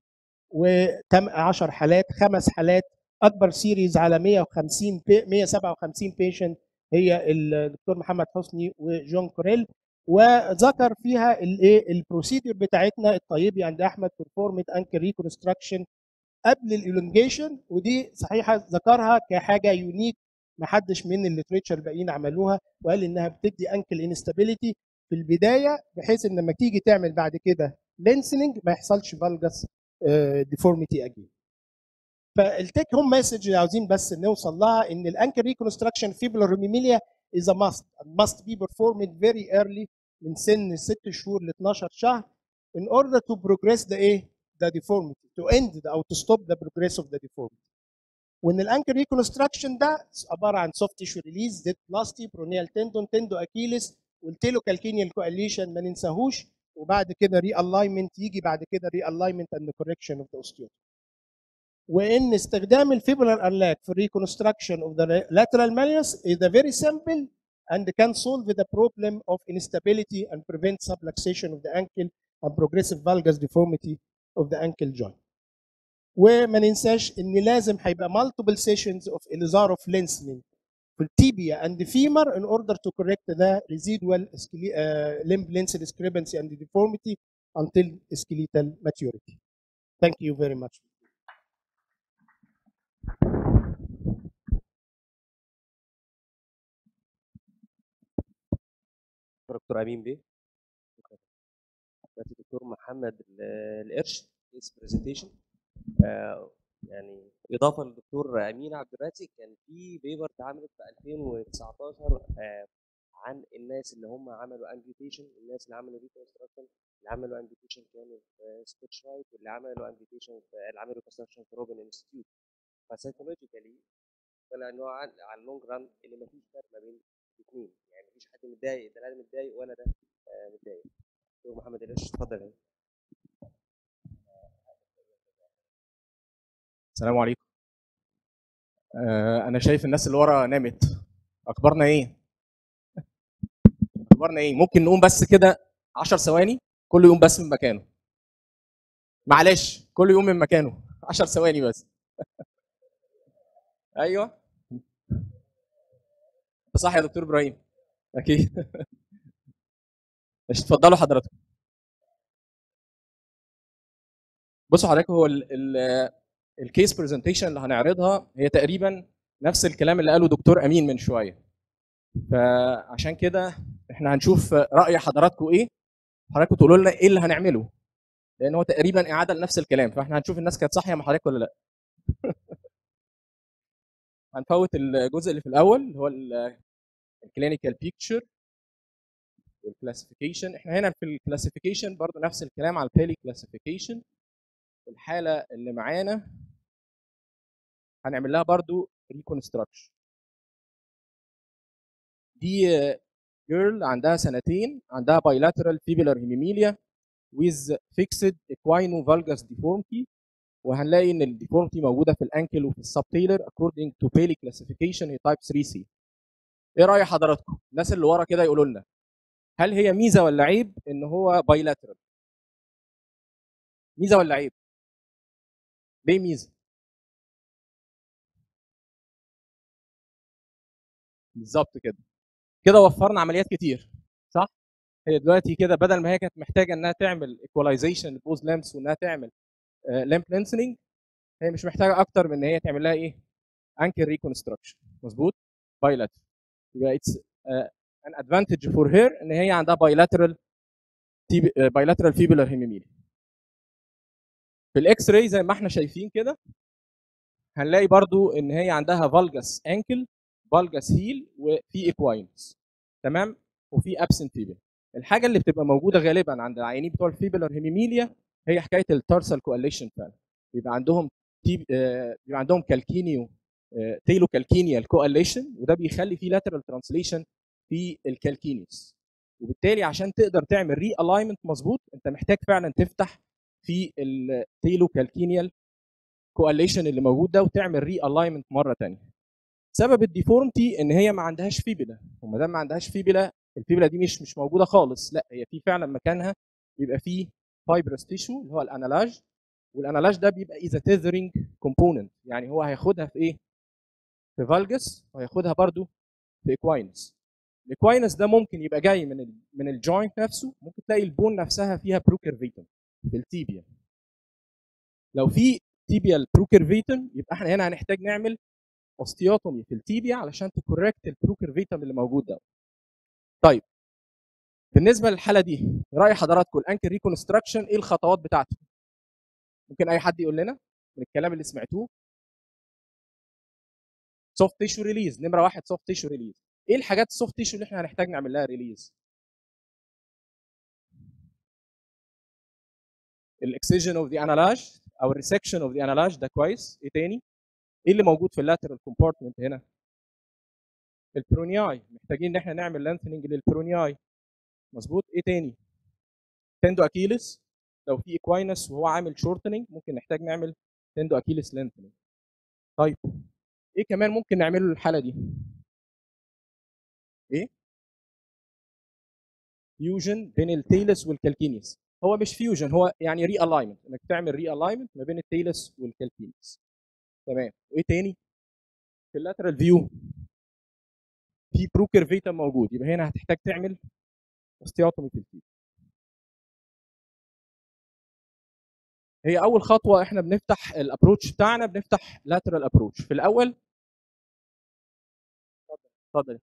و10 حالات خمس حالات اكبر سيريز على 150 بي 157 بيشنت هي الدكتور محمد حسني وجون كوريل وذكر فيها الايه البروسيدور بتاعتنا الطيبي عند احمد بيرفورمت انكل ريكونستراكشن قبل الالونجيشن ودي صحيحه ذكرها كحاجه يونيك ما حدش من الليتريتشر الباقيين عملوها وقال انها بتدي انكل انستابيليتي في البدايه بحيث ان لما تيجي تعمل بعد كده لينسنج ما يحصلش فالجس ديفورميتي اجين فالتيك هوم مسج اللي عاوزين بس نوصل لها ان الانكل ريكونستراكشن فيبولار هيميليا is a must and must be performed very early من سن 6 شهور ل 12 شهر in order to progress the ايه the deformity to end the, او to stop the progress of the deformity وان الانكل ريكونستراكشن ده عباره عن سوفت تيشو ريليز ديت بلاستي برونيال تندون تندو اكيلس والتيلو كالكينيال كواليشن ما ننساهوش وبعد كده ري الاينمنت يجي بعد كده ري الاينمنت اند كوركشن اوف ذا اوستيوت وان استخدام الفيبولار ارلاك في الريكونستراكشن اوف ذا lateral malleus is a very simple and can solve the problem of instability and prevent subluxation of the ankle and progressive valgus deformity of the ankle joint. وما ننساش ان لازم هيبقى multiple sessions of elizar of lengthening في التيبيا and femur in order to correct the residual uh, limb length discrepancy and deformity until skeletal maturity. Thank you very much. دكتور امين بيه دلوقتي دكتور محمد القرش كيس برزنتيشن يعني اضافه للدكتور امين عبد الرازق كان في بيبر اتعملت في 2019 آه عن الناس اللي هم عملوا امبيوتيشن الناس اللي عملوا ريكونستراكشن اللي عملوا امبيوتيشن كانوا في سكوتش رايت واللي عملوا امبيوتيشن في اللي عملوا ريكونستراكشن في روبن انستيتيوت فسايكولوجيكالي طلع ان هو على اللونج ران اللي مفيش فرق ما بين الاثنين يعني مفيش حد متضايق ده انا متضايق ولا ده آه متضايق دكتور محمد القرش اتفضل يعني. السلام عليكم آه انا شايف الناس اللي ورا نامت اخبارنا ايه اخبارنا ايه ممكن نقوم بس كده 10 ثواني كل يوم بس من مكانه معلش كل يوم من مكانه 10 ثواني بس ايوه صح يا دكتور ابراهيم اكيد مش اتفضلوا حضراتكم بصوا حضراتكم هو ال ال الكيس برزنتيشن اللي هنعرضها هي تقريبا نفس الكلام اللي قاله دكتور امين من شويه فعشان كده احنا هنشوف راي حضراتكم ايه حضراتكم تقولوا لنا ايه اللي هنعمله لان هو تقريبا اعاده لنفس الكلام فاحنا هنشوف الناس كانت صاحيه مع حضرتك ولا لا هنفوت الجزء اللي في الاول اللي هو الكلينيكال بيكتشر والكلاسيفيكيشن احنا هنا في الكلاسيفيكيشن برضه نفس الكلام على البيلي كلاسيفيكيشن الحاله اللي معانا هنعمل لها برضو ريكونستراكشن دي جيرل عندها سنتين عندها bilateral fibular hemimelia with fixed equino valgus deformity وهنلاقي ان الديفورمتي موجوده في الانكل وفي السبتيلر according to Paley classification هي type 3C ايه راي حضراتكم الناس اللي ورا كده يقولوا لنا هل هي ميزه ولا عيب ان هو bilateral ميزه ولا عيب ليه ميزه بالظبط كده كده وفرنا عمليات كتير صح هي دلوقتي كده بدل ما هي كانت محتاجه انها تعمل ايكولايزيشن بوز لامس وانها تعمل لامب لينسنج هي مش محتاجه اكتر من ان هي تعمل لها ايه انكل ريكونستراكشن مظبوط بايلات يبقى اتس an advantage for her ان هي عندها bilateral bilateral fibular hemimelia في الاكس راي زي ما احنا شايفين كده هنلاقي برضو ان هي عندها فالجاس انكل فالجاس هيل وفي اكواينس تمام وفي ابسنت فيبل الحاجه اللي بتبقى موجوده غالبا عند العيانين بتوع الفيبلر هيميميليا هي حكايه التارسال كواليشن فعلا بيبقى عندهم تيب آه، بيبقى عندهم كالكينيو تيلو كالكينيال كواليشن وده بيخلي فيه لاترال ترانسليشن في الكالكينيوس وبالتالي عشان تقدر تعمل ري الاينمنت مظبوط انت محتاج فعلا تفتح في التيلو كالكينيال كواليشن اللي موجود ده وتعمل ري الاينمنت مره ثانيه سبب الديفورمتي ان هي ما عندهاش فيبلا وما دام ما عندهاش فيبلا الفيبلا دي مش مش موجوده خالص لا هي في فعلا مكانها بيبقى فيه فايبرس تيشو اللي هو الانالاج والانالاج ده بيبقى اذا تيذرنج كومبوننت يعني هو هياخدها في ايه؟ في فالجس وهياخدها برضو في اكواينس الاكواينس ده ممكن يبقى جاي من ال من الجوينت نفسه ممكن تلاقي البون نفسها فيها بروكيرفيتم في التيبيا لو في تيبيال بروكيرفيتم يبقى احنا هنا هنحتاج نعمل اوستيوتومي في التيبيا علشان تكوركت البروكيرفيتم اللي موجود ده طيب بالنسبه للحاله دي راي حضراتكم الانكل ريكونستراكشن ايه الخطوات بتاعته ممكن اي حد يقول لنا من الكلام اللي سمعتوه سوفت تيشو ريليز نمره واحد سوفت تيشو ريليز ايه الحاجات السوفت تيشو اللي احنا هنحتاج نعمل لها ريليز الاكسجين اوف ذا انالاج او الريسكشن اوف ذا انالاج ده كويس ايه تاني ايه اللي موجود في اللاترال كومبارتمنت هنا البرونياي محتاجين ان احنا نعمل لانثنينج للبرونياي مظبوط ايه تاني تندو اكيلس لو في اكواينس وهو عامل شورتنينج ممكن نحتاج نعمل تندو اكيلس لانثنينج طيب ايه كمان ممكن نعمله للحاله دي ايه فيوجن بين التيلس والكالكينيس هو مش فيوجن هو يعني ري الاينمنت انك تعمل ري الاينمنت ما بين التيلس والكالكينيس تمام وايه تاني في اللاترال فيو في بروكيرفيتم موجود يبقى هنا هتحتاج تعمل استياطمي في الفيل هي اول خطوه احنا بنفتح الابروتش بتاعنا بنفتح لاترال ابروتش في الاول اتفضل اتفضل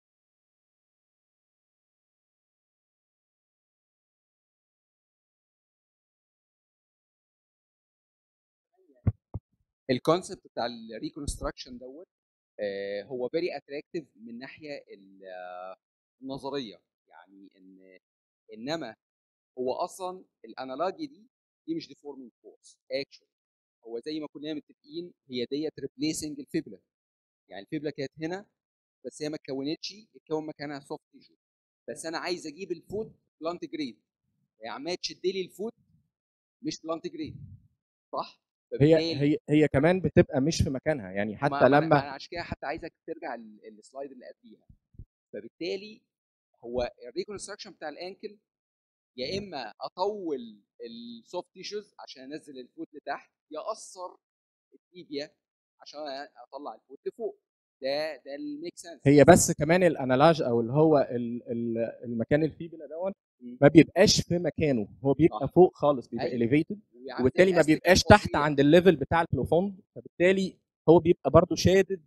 الكونسبت بتاع الريكونستراكشن دوت آه، هو فيري اتراكتيف من ناحيه ال- آه، النظريه يعني ان انما هو اصلا الانالوجي دي دي مش ديفورمينج فورس اكشن هو زي ما كنا متفقين هي ديت ريبليسنج الفيبلا يعني الفيبلا كانت هنا بس هي ما اتكونتش اتكون مكانها سوفت تيشو بس انا عايز اجيب الفود بلانت جريد هي عماله تشد لي الفود مش بلانت جريد صح؟ هي فبالتالي- هي هي كمان بتبقى مش في مكانها يعني ما- حتى ما أنا- لما انا عشان كده حتى عايزك ترجع ال- السلايد اللي قبليها فبالتالي هو الريكونستراكشن بتاع الانكل يا اما اطول السوفت تيشوز عشان انزل الفوت لتحت يا اقصر التيبيا عشان اطلع الفوت لفوق ده ده الميك سنس هي بس كمان الانالاج او اللي هو ال- ال- المكان الفيبلا دون ما بيبقاش في مكانه هو بيبقى صح. فوق خالص بيبقى أيوة. اليفيتد وعامل وبالتالي زي ما الأستك بيبقاش تحت الفظيع. عند الليفل بتاع البلوفوند فبالتالي هو بيبقى برضو شادد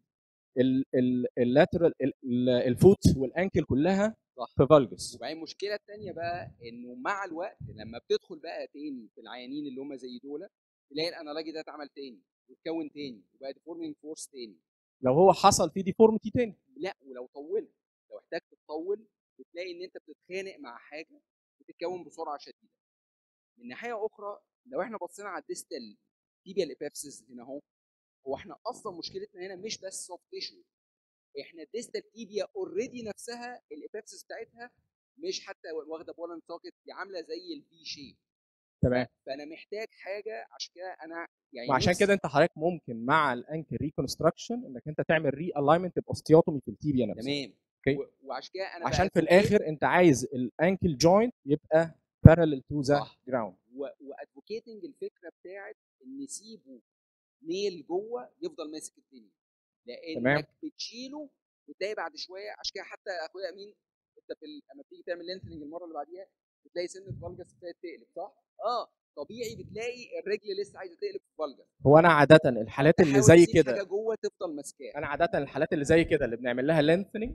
اللاترال الفوت والانكل كلها صح. في فالجس وبعدين المشكله الثانيه بقى انه مع الوقت لما بتدخل بقى تاني في العيانين اللي هم زي دول تلاقي الانالوجي ده اتعمل تاني واتكون تاني وبقى ديفورمينج فورس تاني لو هو حصل فيه ديفورميتي تاني لا ولو طولت لو احتاجت تطول بتلاقي ان انت بتتخانق مع حاجه بتتكون بسرعه شديده من ناحيه اخرى لو احنا بصينا على الديستال تيبيال ابيبسس هنا اهو هو احنا اصلا مشكلتنا هنا مش بس سوفت تيشو احنا الديستال تيبيا اوريدي نفسها الابيبسس بتاعتها مش حتى واخده بولن سوكت دي عامله زي الفي شيب تمام فانا محتاج حاجه عشان كده انا يعني وعشان نفسي- كده انت حضرتك ممكن مع الانكل ريكونستراكشن انك انت تعمل ري الاينمنت باوستيوتومي في التيبيا نفسها تمام أوكي. و- وعشان كده انا عشان بقى في الاخر انت عايز الانكل جوينت يبقى parallel to the صح. ground وادفوكيتنج الفكره بتاعت ان سيبه نيل جوه يفضل ماسك الدنيا تمام. لانك بتشيله بتلاقي بعد شويه عشان كده حتى اخويا امين انت في ال- لما بتيجي تعمل لينثنج المره اللي بعديها بتلاقي سن الفالجس ابتدت تقلب صح؟ اه طبيعي بتلاقي الرجل لسه عايزه تقلب في الفالجس هو انا عاده الحالات اللي تحاول زي تسيب كده حاجه جوه تفضل ماسكاها انا عاده الحالات اللي زي كده اللي بنعمل لها لينثنينج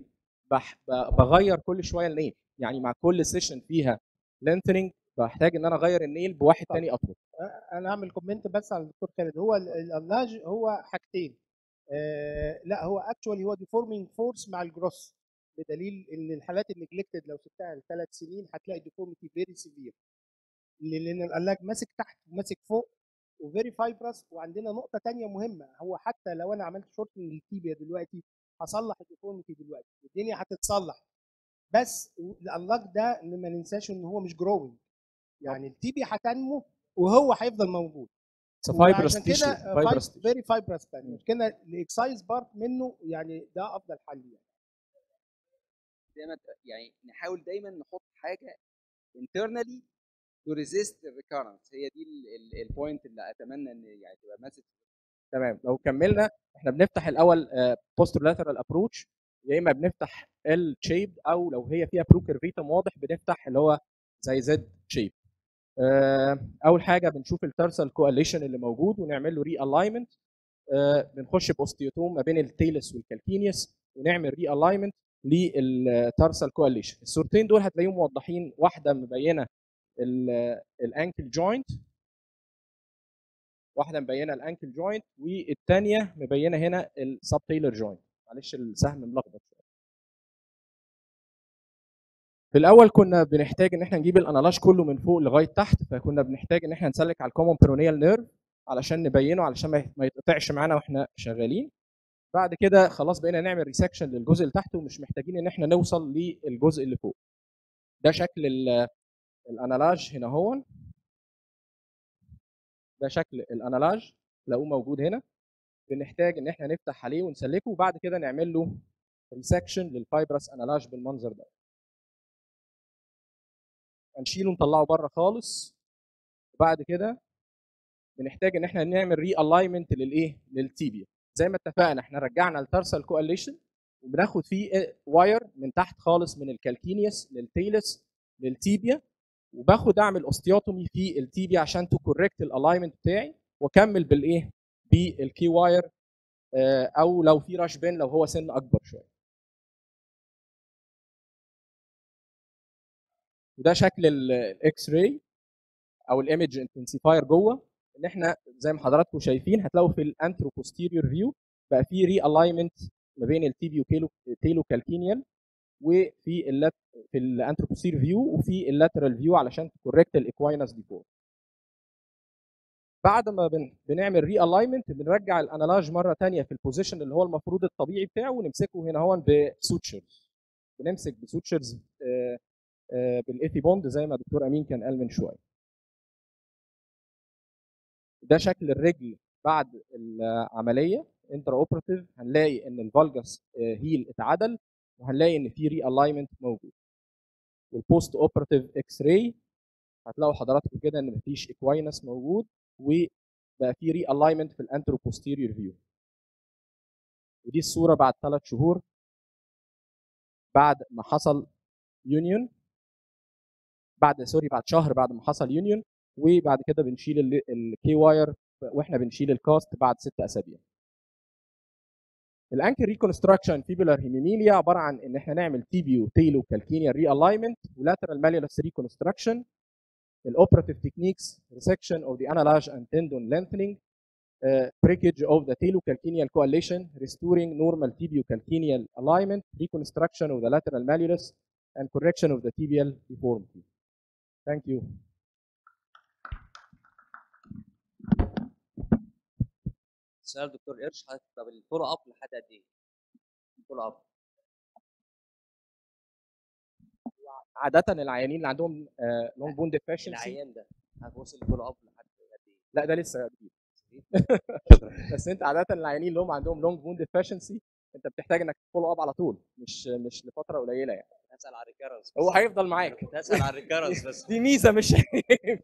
بح ب- بغير كل شويه النيل يعني مع كل سيشن فيها لينثنينج بحتاج ان انا اغير النيل بواحد طب. تاني اطول انا هعمل كومنت بس على الدكتور خالد هو ال- اللاج هو حاجتين آه لا هو اكشوالي هو ديفورمينج فورس مع الجروس بدليل ان الحالات النجلكتد لو سبتها لثلاث سنين هتلاقي ديفورميتي فيري سيفير لان العلاج ماسك تحت وماسك فوق وفيري فايبرس وعندنا نقطه تانية مهمه هو حتى لو انا عملت شورتنج للتيبيا دلوقتي هصلح الديفورميتي دلوقتي الدنيا هتتصلح بس العلاج ده إن ما ننساش ان هو مش جروينج يعني التيبيا هتنمو وهو هيفضل موجود فايبرس وعشان تيشو كده فايبرس تيشو فيري فايبرس مش كده الاكسايز بارت منه يعني ده افضل حل يعني زي ما انت- يعني نحاول دايما نحط حاجه internally to resist the recurrence هي دي البوينت اللي اتمنى ان يعني تبقى مسج تمام لو كملنا احنا بنفتح الاول بوست لاترال ابروتش يا اما بنفتح ال شيب او لو هي فيها برو كيرفيتم واضح بنفتح اللي هو زي زد شيب اول حاجه بنشوف الترسل كواليشن اللي موجود ونعمل له ري الاينمنت بنخش باوستيوتوم ما بين التيلس والكالكينيوس ونعمل ري الاينمنت للترسل كواليشن الصورتين دول هتلاقيهم موضحين واحده مبينه الانكل جوينت واحده مبينه الانكل جوينت والثانيه مبينه هنا السب تيلر جوينت معلش السهم ملخبط شويه في الاول كنا بنحتاج ان احنا نجيب الانالاج كله من فوق لغايه تحت فكنا بنحتاج ان احنا نسلك على الكومون بيرونيال نيرف علشان نبينه علشان ما- ما يتقطعش معانا واحنا شغالين بعد كده خلاص بقينا نعمل ريسكشن للجزء اللي تحت ومش محتاجين ان احنا نوصل للجزء اللي فوق ده شكل ال- الانالاج هنا هون ده شكل الانالاج تلاقوه موجود هنا بنحتاج ان احنا نفتح عليه ونسلكه وبعد كده نعمل له ريسكشن للفايبرس انالاج بالمنظر ده هنشيله نطلعه بره خالص وبعد كده بنحتاج ان احنا نعمل ري الاينمنت للايه للتيبيا زي ما اتفقنا احنا رجعنا الترسل كواليشن وبناخد فيه واير من تحت خالص من الكالكينيوس للتيلس للتيبيا وباخد اعمل اوستيوتومي في التيبيا عشان تو كوريكت الالاينمنت بتاعي واكمل بالايه بالكي واير آه، او لو في راش بين لو هو سن اكبر شويه وده شكل الاكس راي او الايمج انتنسيفاير جوه ان احنا زي ما حضراتكم شايفين هتلاقوا في الانترو بوستيريور فيو بقى في ري الاينمنت ما بين التيبيو كيلو تيلو كالكينيال وفي اللات في الانترو بوستيريور فيو وفي اللاترال فيو علشان تكوركت الاكواينس ديفور بعد ما بن بنعمل ري الاينمنت بنرجع الانالاج مره ثانيه في البوزيشن اللي هو المفروض الطبيعي بتاعه ونمسكه هنا هون بسوتشرز بنمسك بسوتشرز بالايثي بوند زي ما دكتور امين كان قال من شويه ده شكل الرجل بعد العمليه انترا اوبراتيف هنلاقي ان الفالجاس هيل اتعدل وهنلاقي ان في ري الاينمنت موجود والبوست اوبراتيف اكس راي هتلاقوا حضراتكم كده ان مفيش اكواينس موجود وبقى في ري الاينمنت في الانترو بوستيريور فيو ودي الصوره بعد ثلاث شهور بعد ما حصل يونيون بعد سوري بعد شهر بعد ما حصل يونيون وبعد كده بنشيل الكي واير واحنا بنشيل الكاست بعد ست اسابيع الانكل ريكونستراكشن فيبولار هيميميليا عباره عن ان احنا نعمل تيبيو تيلو كالكينيا ري الاينمنت ولاترال ماليولس ريكونستراكشن الاوبراتيف تكنيكس ريسكشن اوف ذا انالاج اند تندون lengthening uh, breakage of the talocalcaneal coalition restoring normal tibiocalcaneal alignment reconstruction of the lateral malleolus and correction of the tibial deformity thank you سؤال دكتور قرش حضرتك طب الفولو اب لحد قد ايه؟ الفولو اب عاده العيانين اللي عندهم لونج بون ديفيشنسي العيان ده هتوصل الفولو اب لحد قد ايه؟ لا ده لسه جديد شكرا بس انت عاده العيانين اللي هم عندهم لونج بون ديفيشنسي انت بتحتاج انك تفولو اب على طول مش مش لفتره قليله يعني هسال على الريكارنس هو هيفضل معاك هسال على الريكارنس بس دي ميزه مش عيب.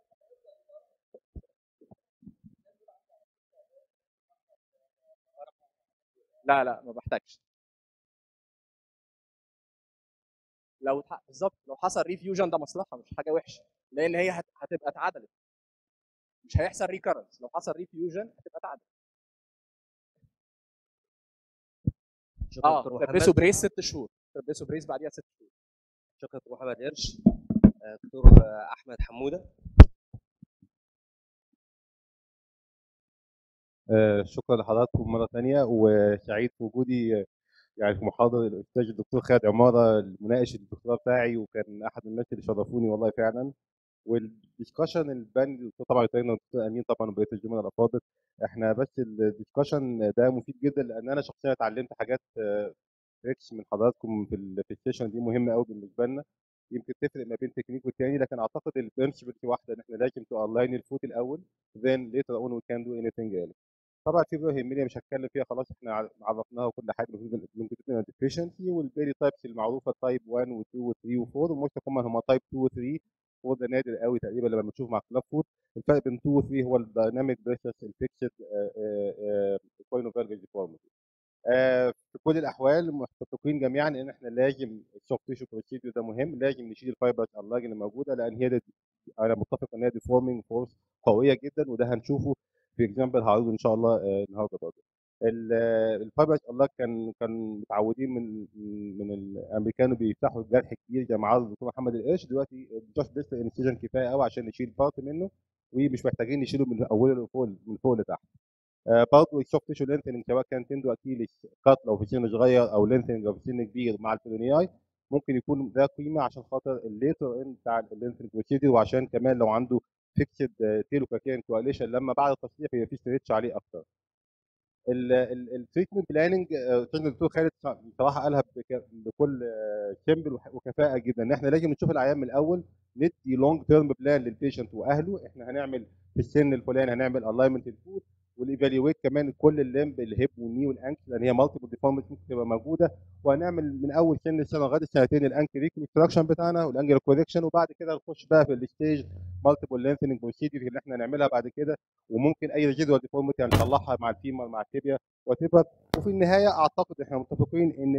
لا لا ما بحتاجش لو اتح- بالظبط لو حصل ريفيوجن ده مصلحه مش حاجه وحشه لان هي هت- هتبقى اتعدلت مش هيحصل ريكرنس لو حصل ريفيوجن هتبقى اتعدلت شكرا اه دكتور محمد لبسوا بريس ست شهور دكتور بيسو بريس بعديها ست شهور شكرا دكتور محمد قرش آه، دكتور آه، احمد حموده آه، شكرا لحضراتكم مرة ثانية وسعيد في وجودي آه، يعني في محاضرة الأستاذ الدكتور خالد عمارة المناقش الدكتوراه بتاعي وكان أحد الناس اللي شرفوني والله فعلا والديسكشن البند طبعا يطيرنا الدكتور أمين طبعا وبقية الزملاء الأفاضل احنا بس الديسكشن ده مفيد جدا لأن أنا شخصيا اتعلمت حاجات ريتش من حضراتكم في ال- في السيشن دي مهمة قوي بالنسبة لنا يمكن تفرق ما بين تكنيك والتاني لكن اعتقد البرنسبل واحده ان احنا لازم تو الاين الفوت الاول then later on we can do anything else طبعا في فيرو مش هتكلم فيها خلاص احنا ع- عرفناها وكل حاجه لونجيتودينال ديفيشنسي والبيري تايبس المعروفه تايب 1 و2 و3 و4 والموست كومن هم تايب 2 و3 وده نادر قوي تقريبا لما بنشوف مع كلاب فود الفرق بين 2 و 3 هو الدايناميك بريشس الفيكسد كوينوفالجي ديفورميتي في كل الاحوال متفقين جميعا ان احنا لازم السوفت تيشو بروسيدور ده مهم لازم نشيل الفايبرز اللاج اللي موجوده لان هي دي انا متفق ان هي ديفورمينج فورس قويه جدا وده هنشوفه في اكزامبل هعرضه ان شاء الله آه، النهارده برضه الفايبرز الله كان كان متعودين من من الامريكان بيفتحوا الجرح كتير زي ما عرض الدكتور محمد القرش دلوقتي جاست لسه انسيجن كفايه قوي عشان نشيل بارت منه ومش محتاجين نشيله من اوله لفوق من فوق لتحت آه، برضه السوفت تيشو لينثنج سواء كان تندو اكيليس كات لو في سن صغير او لينثنج لو في سن كبير مع البيرونياي ممكن يكون ده قيمه عشان خاطر الليتر اند بتاع اللينثنج بروسيدور وعشان كمان لو عنده فيكسد تيلو كاكين كواليشن لما بعد التصليح يبقى في ستريتش عليه اكتر التريتمنت بلاننج استاذ الدكتور خالد بصراحه قالها بك- بكل سيمبل وكفاءه جدا ان احنا لازم نشوف العيان من الاول ندي لونج تيرم بلان للبيشنت واهله احنا هنعمل في السن الفلاني هنعمل الاينمنت الفود والايفالويت كمان كل الليمب الهيب والني والانكل لان هي مالتيبل ديفورمز ممكن تبقى موجوده وهنعمل من اول سن السنه لغايه السنتين الانكل ريكونستراكشن بتاعنا والانجل كوريكشن وبعد كده نخش بقى في الستيج مالتيبل لينثنج بروسيدور اللي احنا نعملها بعد كده وممكن اي ريجيدوال ديفورميتي هنطلعها مع الفيمر مع التibia وات وفي النهايه اعتقد احنا متفقين ان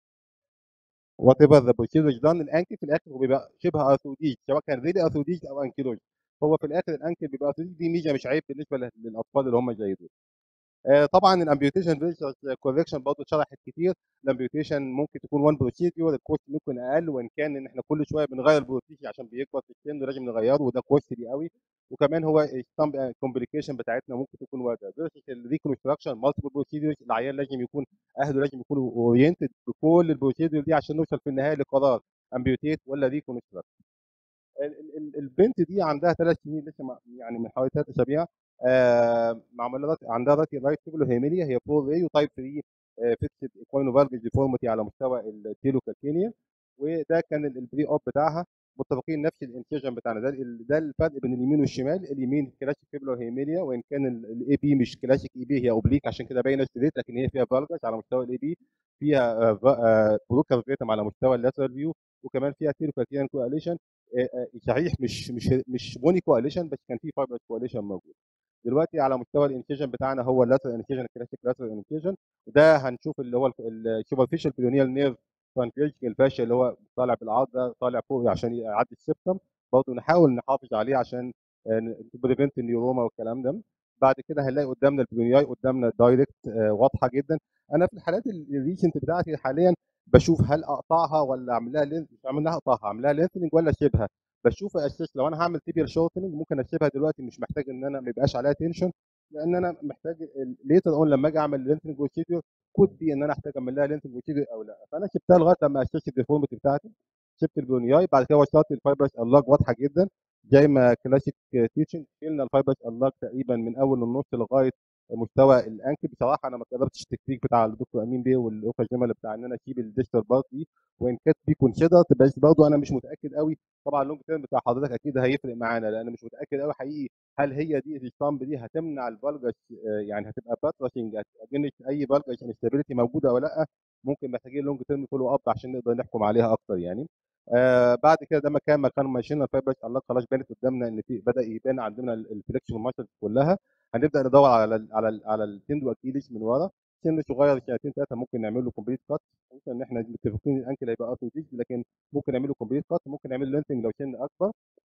وات ايفر ذا بروسيدور دان الانكل في الاخر هو بيبقى شبه ارثوديج سواء كان ريلي ارثوديج او انكيلوج هو في الاخر الانكل بيبقى ارثوديج دي ميزه مش عيب بالنسبه لل- للاطفال اللي هم زي دول آه، طبعا الامبيوتيشن فيرسس كوركشن برضه اتشرحت كتير الامبيوتيشن ممكن تكون 1 بروسيدور الكوست ممكن اقل وان كان ان احنا كل شويه بنغير البروسيدور عشان بيكبر في السن ولازم نغيره وده كوستلي قوي وكمان هو الكومبليكيشن بتاعتنا ممكن تكون وارده فيرسس الريكونستراكشن مالتيبل بروسيدورز العيان لازم يكون اهله لازم يكونوا اورينتد بكل البروسيدور دي عشان نوصل في النهايه لقرار امبيوتيت ولا ريكونستراكت ال- ال- البنت دي عندها ثلاث سنين لسه مع- يعني من حوالي ثلاث اسابيع آه، معموله رات- عندها راتي رايت تيبلو هيميليا هي 4 ري وتايب 3 فيكسد ايكوينوفالجي ديفورميتي على مستوى التيلو كالكينيا وده كان ال- البري اوب بتاعها متفقين نفس الانسيجن بتاعنا ده ال- ده الفرق بين اليمين والشمال اليمين كلاسيك تيبلو هيميليا وان كان الاي بي مش كلاسيك اي بي هي اوبليك عشان كده باينه ستريت لكن هي فيها فالجس على مستوى الاي بي فيها بروكر فيتم على مستوى اللاترال فيو وكمان فيها تيلو كالكينيان كواليشن صحيح مش مش مش بوني كواليشن بس كان في فايبرس كواليشن موجود دلوقتي على مستوى الانسيجن بتاعنا هو اللاترال انسيجن الكلاسيك لاترال انسيجن وده هنشوف اللي هو السوبرفيشال بيرونيال نيرف ترانكريشن الفاشل اللي هو طالع بالعرض ده طالع فوق عشان يعدي السبتم برضه نحاول نحافظ عليه عشان بريفنت النيوروما والكلام ده بعد كده هنلاقي قدامنا البيرونياي قدامنا الدايركت آه، واضحه جدا انا في الحالات الريسنت بتاعتي حاليا بشوف هل اقطعها ولا اعمل لها لينث مش اعمل لها اقطعها اعمل لها لينثنج ولا اسيبها بشوف اساس لو انا هعمل تيبيال شورتنج ممكن اسيبها دلوقتي مش محتاج ان انا ما يبقاش عليها تنشن لان انا محتاج ليتر اون لما اجي اعمل لينثنج بروسيدور كود بي ان انا احتاج اعمل لها لينثنج بروسيدور او لا فانا سبتها لغايه لما اسس الديفورميتي بتاعتي سبت البرونياي بعد كده وصلت الفايبرس اللاج واضحه جدا زي ما كلاسيك تيتشنج شلنا الفايبرس اللاج تقريبا من اول النص لغايه مستوى الانكل بصراحه انا ما جربتش التكتيك بتاع الدكتور امين بيه والاوفا جمال بتاع ان انا اسيب الديستال بارت دي وان كانت بي كونسيدرت بس برضه انا مش متاكد قوي طبعا اللونج تيرم بتاع حضرتك اكيد هيفرق معانا لان مش متاكد قوي حقيقي هل هي دي الستامب دي هتمنع الفالجس يعني هتبقى باترسنج اجنش اي فالجس انستابيليتي موجوده ولا لا ممكن محتاجين لونج تيرم فولو اب عشان نقدر نحكم عليها اكتر يعني آه بعد كده ده مكان ما كان ماشيين الفايبرز الله خلاص بانت قدامنا ان في بدا يبان عندنا الفليكشن ماسل كلها هنبدا ندور على ال على ال على التندو اكيليس من ورا سن صغير سنتين ثلاثه ممكن نعمل له كومبليت كات ممكن ان احنا متفقين الانكل هيبقى ارثوتيك لكن ممكن نعمل له كومبليت كات ممكن نعمل له لينتنج لو سن اكبر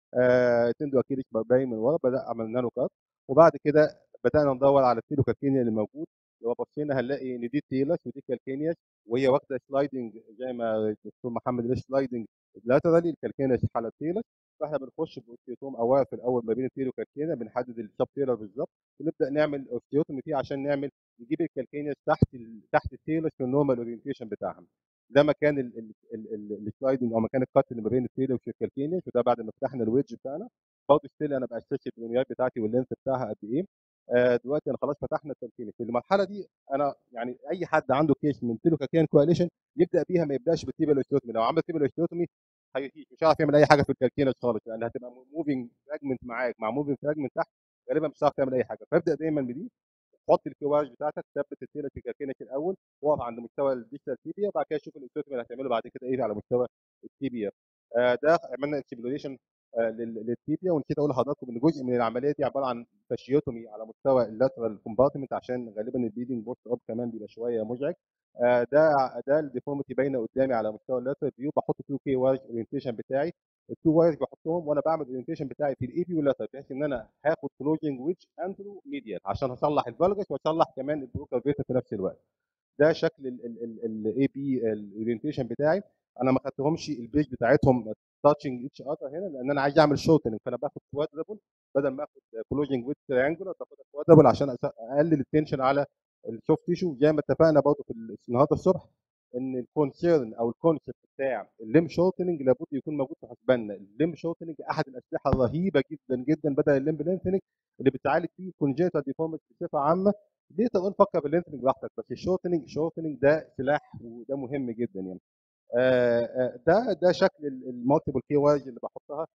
آه تندو اكيليس باين من ورا بدا عملنا له كات وبعد كده بدانا ندور على التيلو كالكينيا اللي موجود لو بصينا هنلاقي ان دي تيلس ودي كالكينياس وهي واخده سلايدنج زي ما الدكتور محمد ليش سلايدنج لاترالي الكالكينس حاله تيلر فاحنا بنخش باوستيوتوم اوائل في الاول ما بين التيلو والكالكينا بنحدد السب تيلر بالظبط ونبدا نعمل اوستيوتومي فيه عشان نعمل نجيب الكالكينس تحت ال... تحت التيلر في النورمال اورينتيشن بتاعهم ده مكان ال- ال- ال- ال- السلايدنج او مكان الكات اللي ما بين التيلر والكالكينس وده بعد ما فتحنا الويدج بتاعنا برضه ستيل انا باسس البنيات بتاعتي واللينث بتاعها قد ايه آه دلوقتي انا خلاص فتحنا الكالكينس في المرحله دي انا يعني اي حد عنده كيس من تيلو كالكين كواليشن يبدا بيها ما يبداش بالتيبل اوستيوتومي لو عمل تيبل اوستيوتومي هيهيش مش هيعرف يعمل اي حاجه في الكالكينس خالص لان هتبقى موفينج فراجمنت معاك مع موفينج فراجمنت تحت غالبا مش هتعرف تعمل اي حاجه فابدا دايما بدي حط الكواج بتاعتك ثبت التيلر في الكالكينس الاول واقف عند مستوى الديجيتال تيبيا بعد كده شوف الاوستيوتومي اللي هتعمله بعد كده ايه على مستوى التيبيا آه ده عملنا اكسبلوريشن للتيبيا ونسيت اقول لحضراتكم ان جزء من العمليه دي عباره عن فاشيوتومي على مستوى اللاترال كومبارتمنت عشان غالبا البليدنج بوست اب كمان بيبقى شويه مزعج آه ده ده الديفورميتي باينه قدامي على مستوى اللاترال فيو بحط 2 كي وايرز اورينتيشن بتاعي التو وايرز بحطهم وانا بعمل الاورينتيشن بتاعي في الاي بي واللاترال بحيث ان انا هاخد كلوزنج ويدج اندرو ميديال عشان هصلح الفالجس واصلح كمان البروكر فيتا في نفس الوقت ده شكل الاي بي الاورينتيشن بتاعي انا ما خدتهمش البيج بتاعتهم تاتشنج اتش اذر هنا لان انا عايز اعمل شورتنج فانا باخد كوادربل بدل ما اخد كلوزنج ويت تريانجولار باخد كوادربل عشان أس- اقلل التنشن على السوفت تيشو زي ما اتفقنا برضه في ال- النهارده الصبح ان الكونسيرن او الكونسيبت بتاع الليم شورتنج لابد يكون موجود في حسباننا الليم شورتنج احد الاسلحه الرهيبه جدا جدا بدل الليم لينثنج اللي بتعالج فيه كونجيتال ديفورميتي بصفه عامه ليه تقول نفكر باللينثنج براحتك بس الشورتنج شورتنج ده سلاح وده مهم جدا يعني آه، آه، ده ده شكل المالتيبل كي وايز اللي بحطها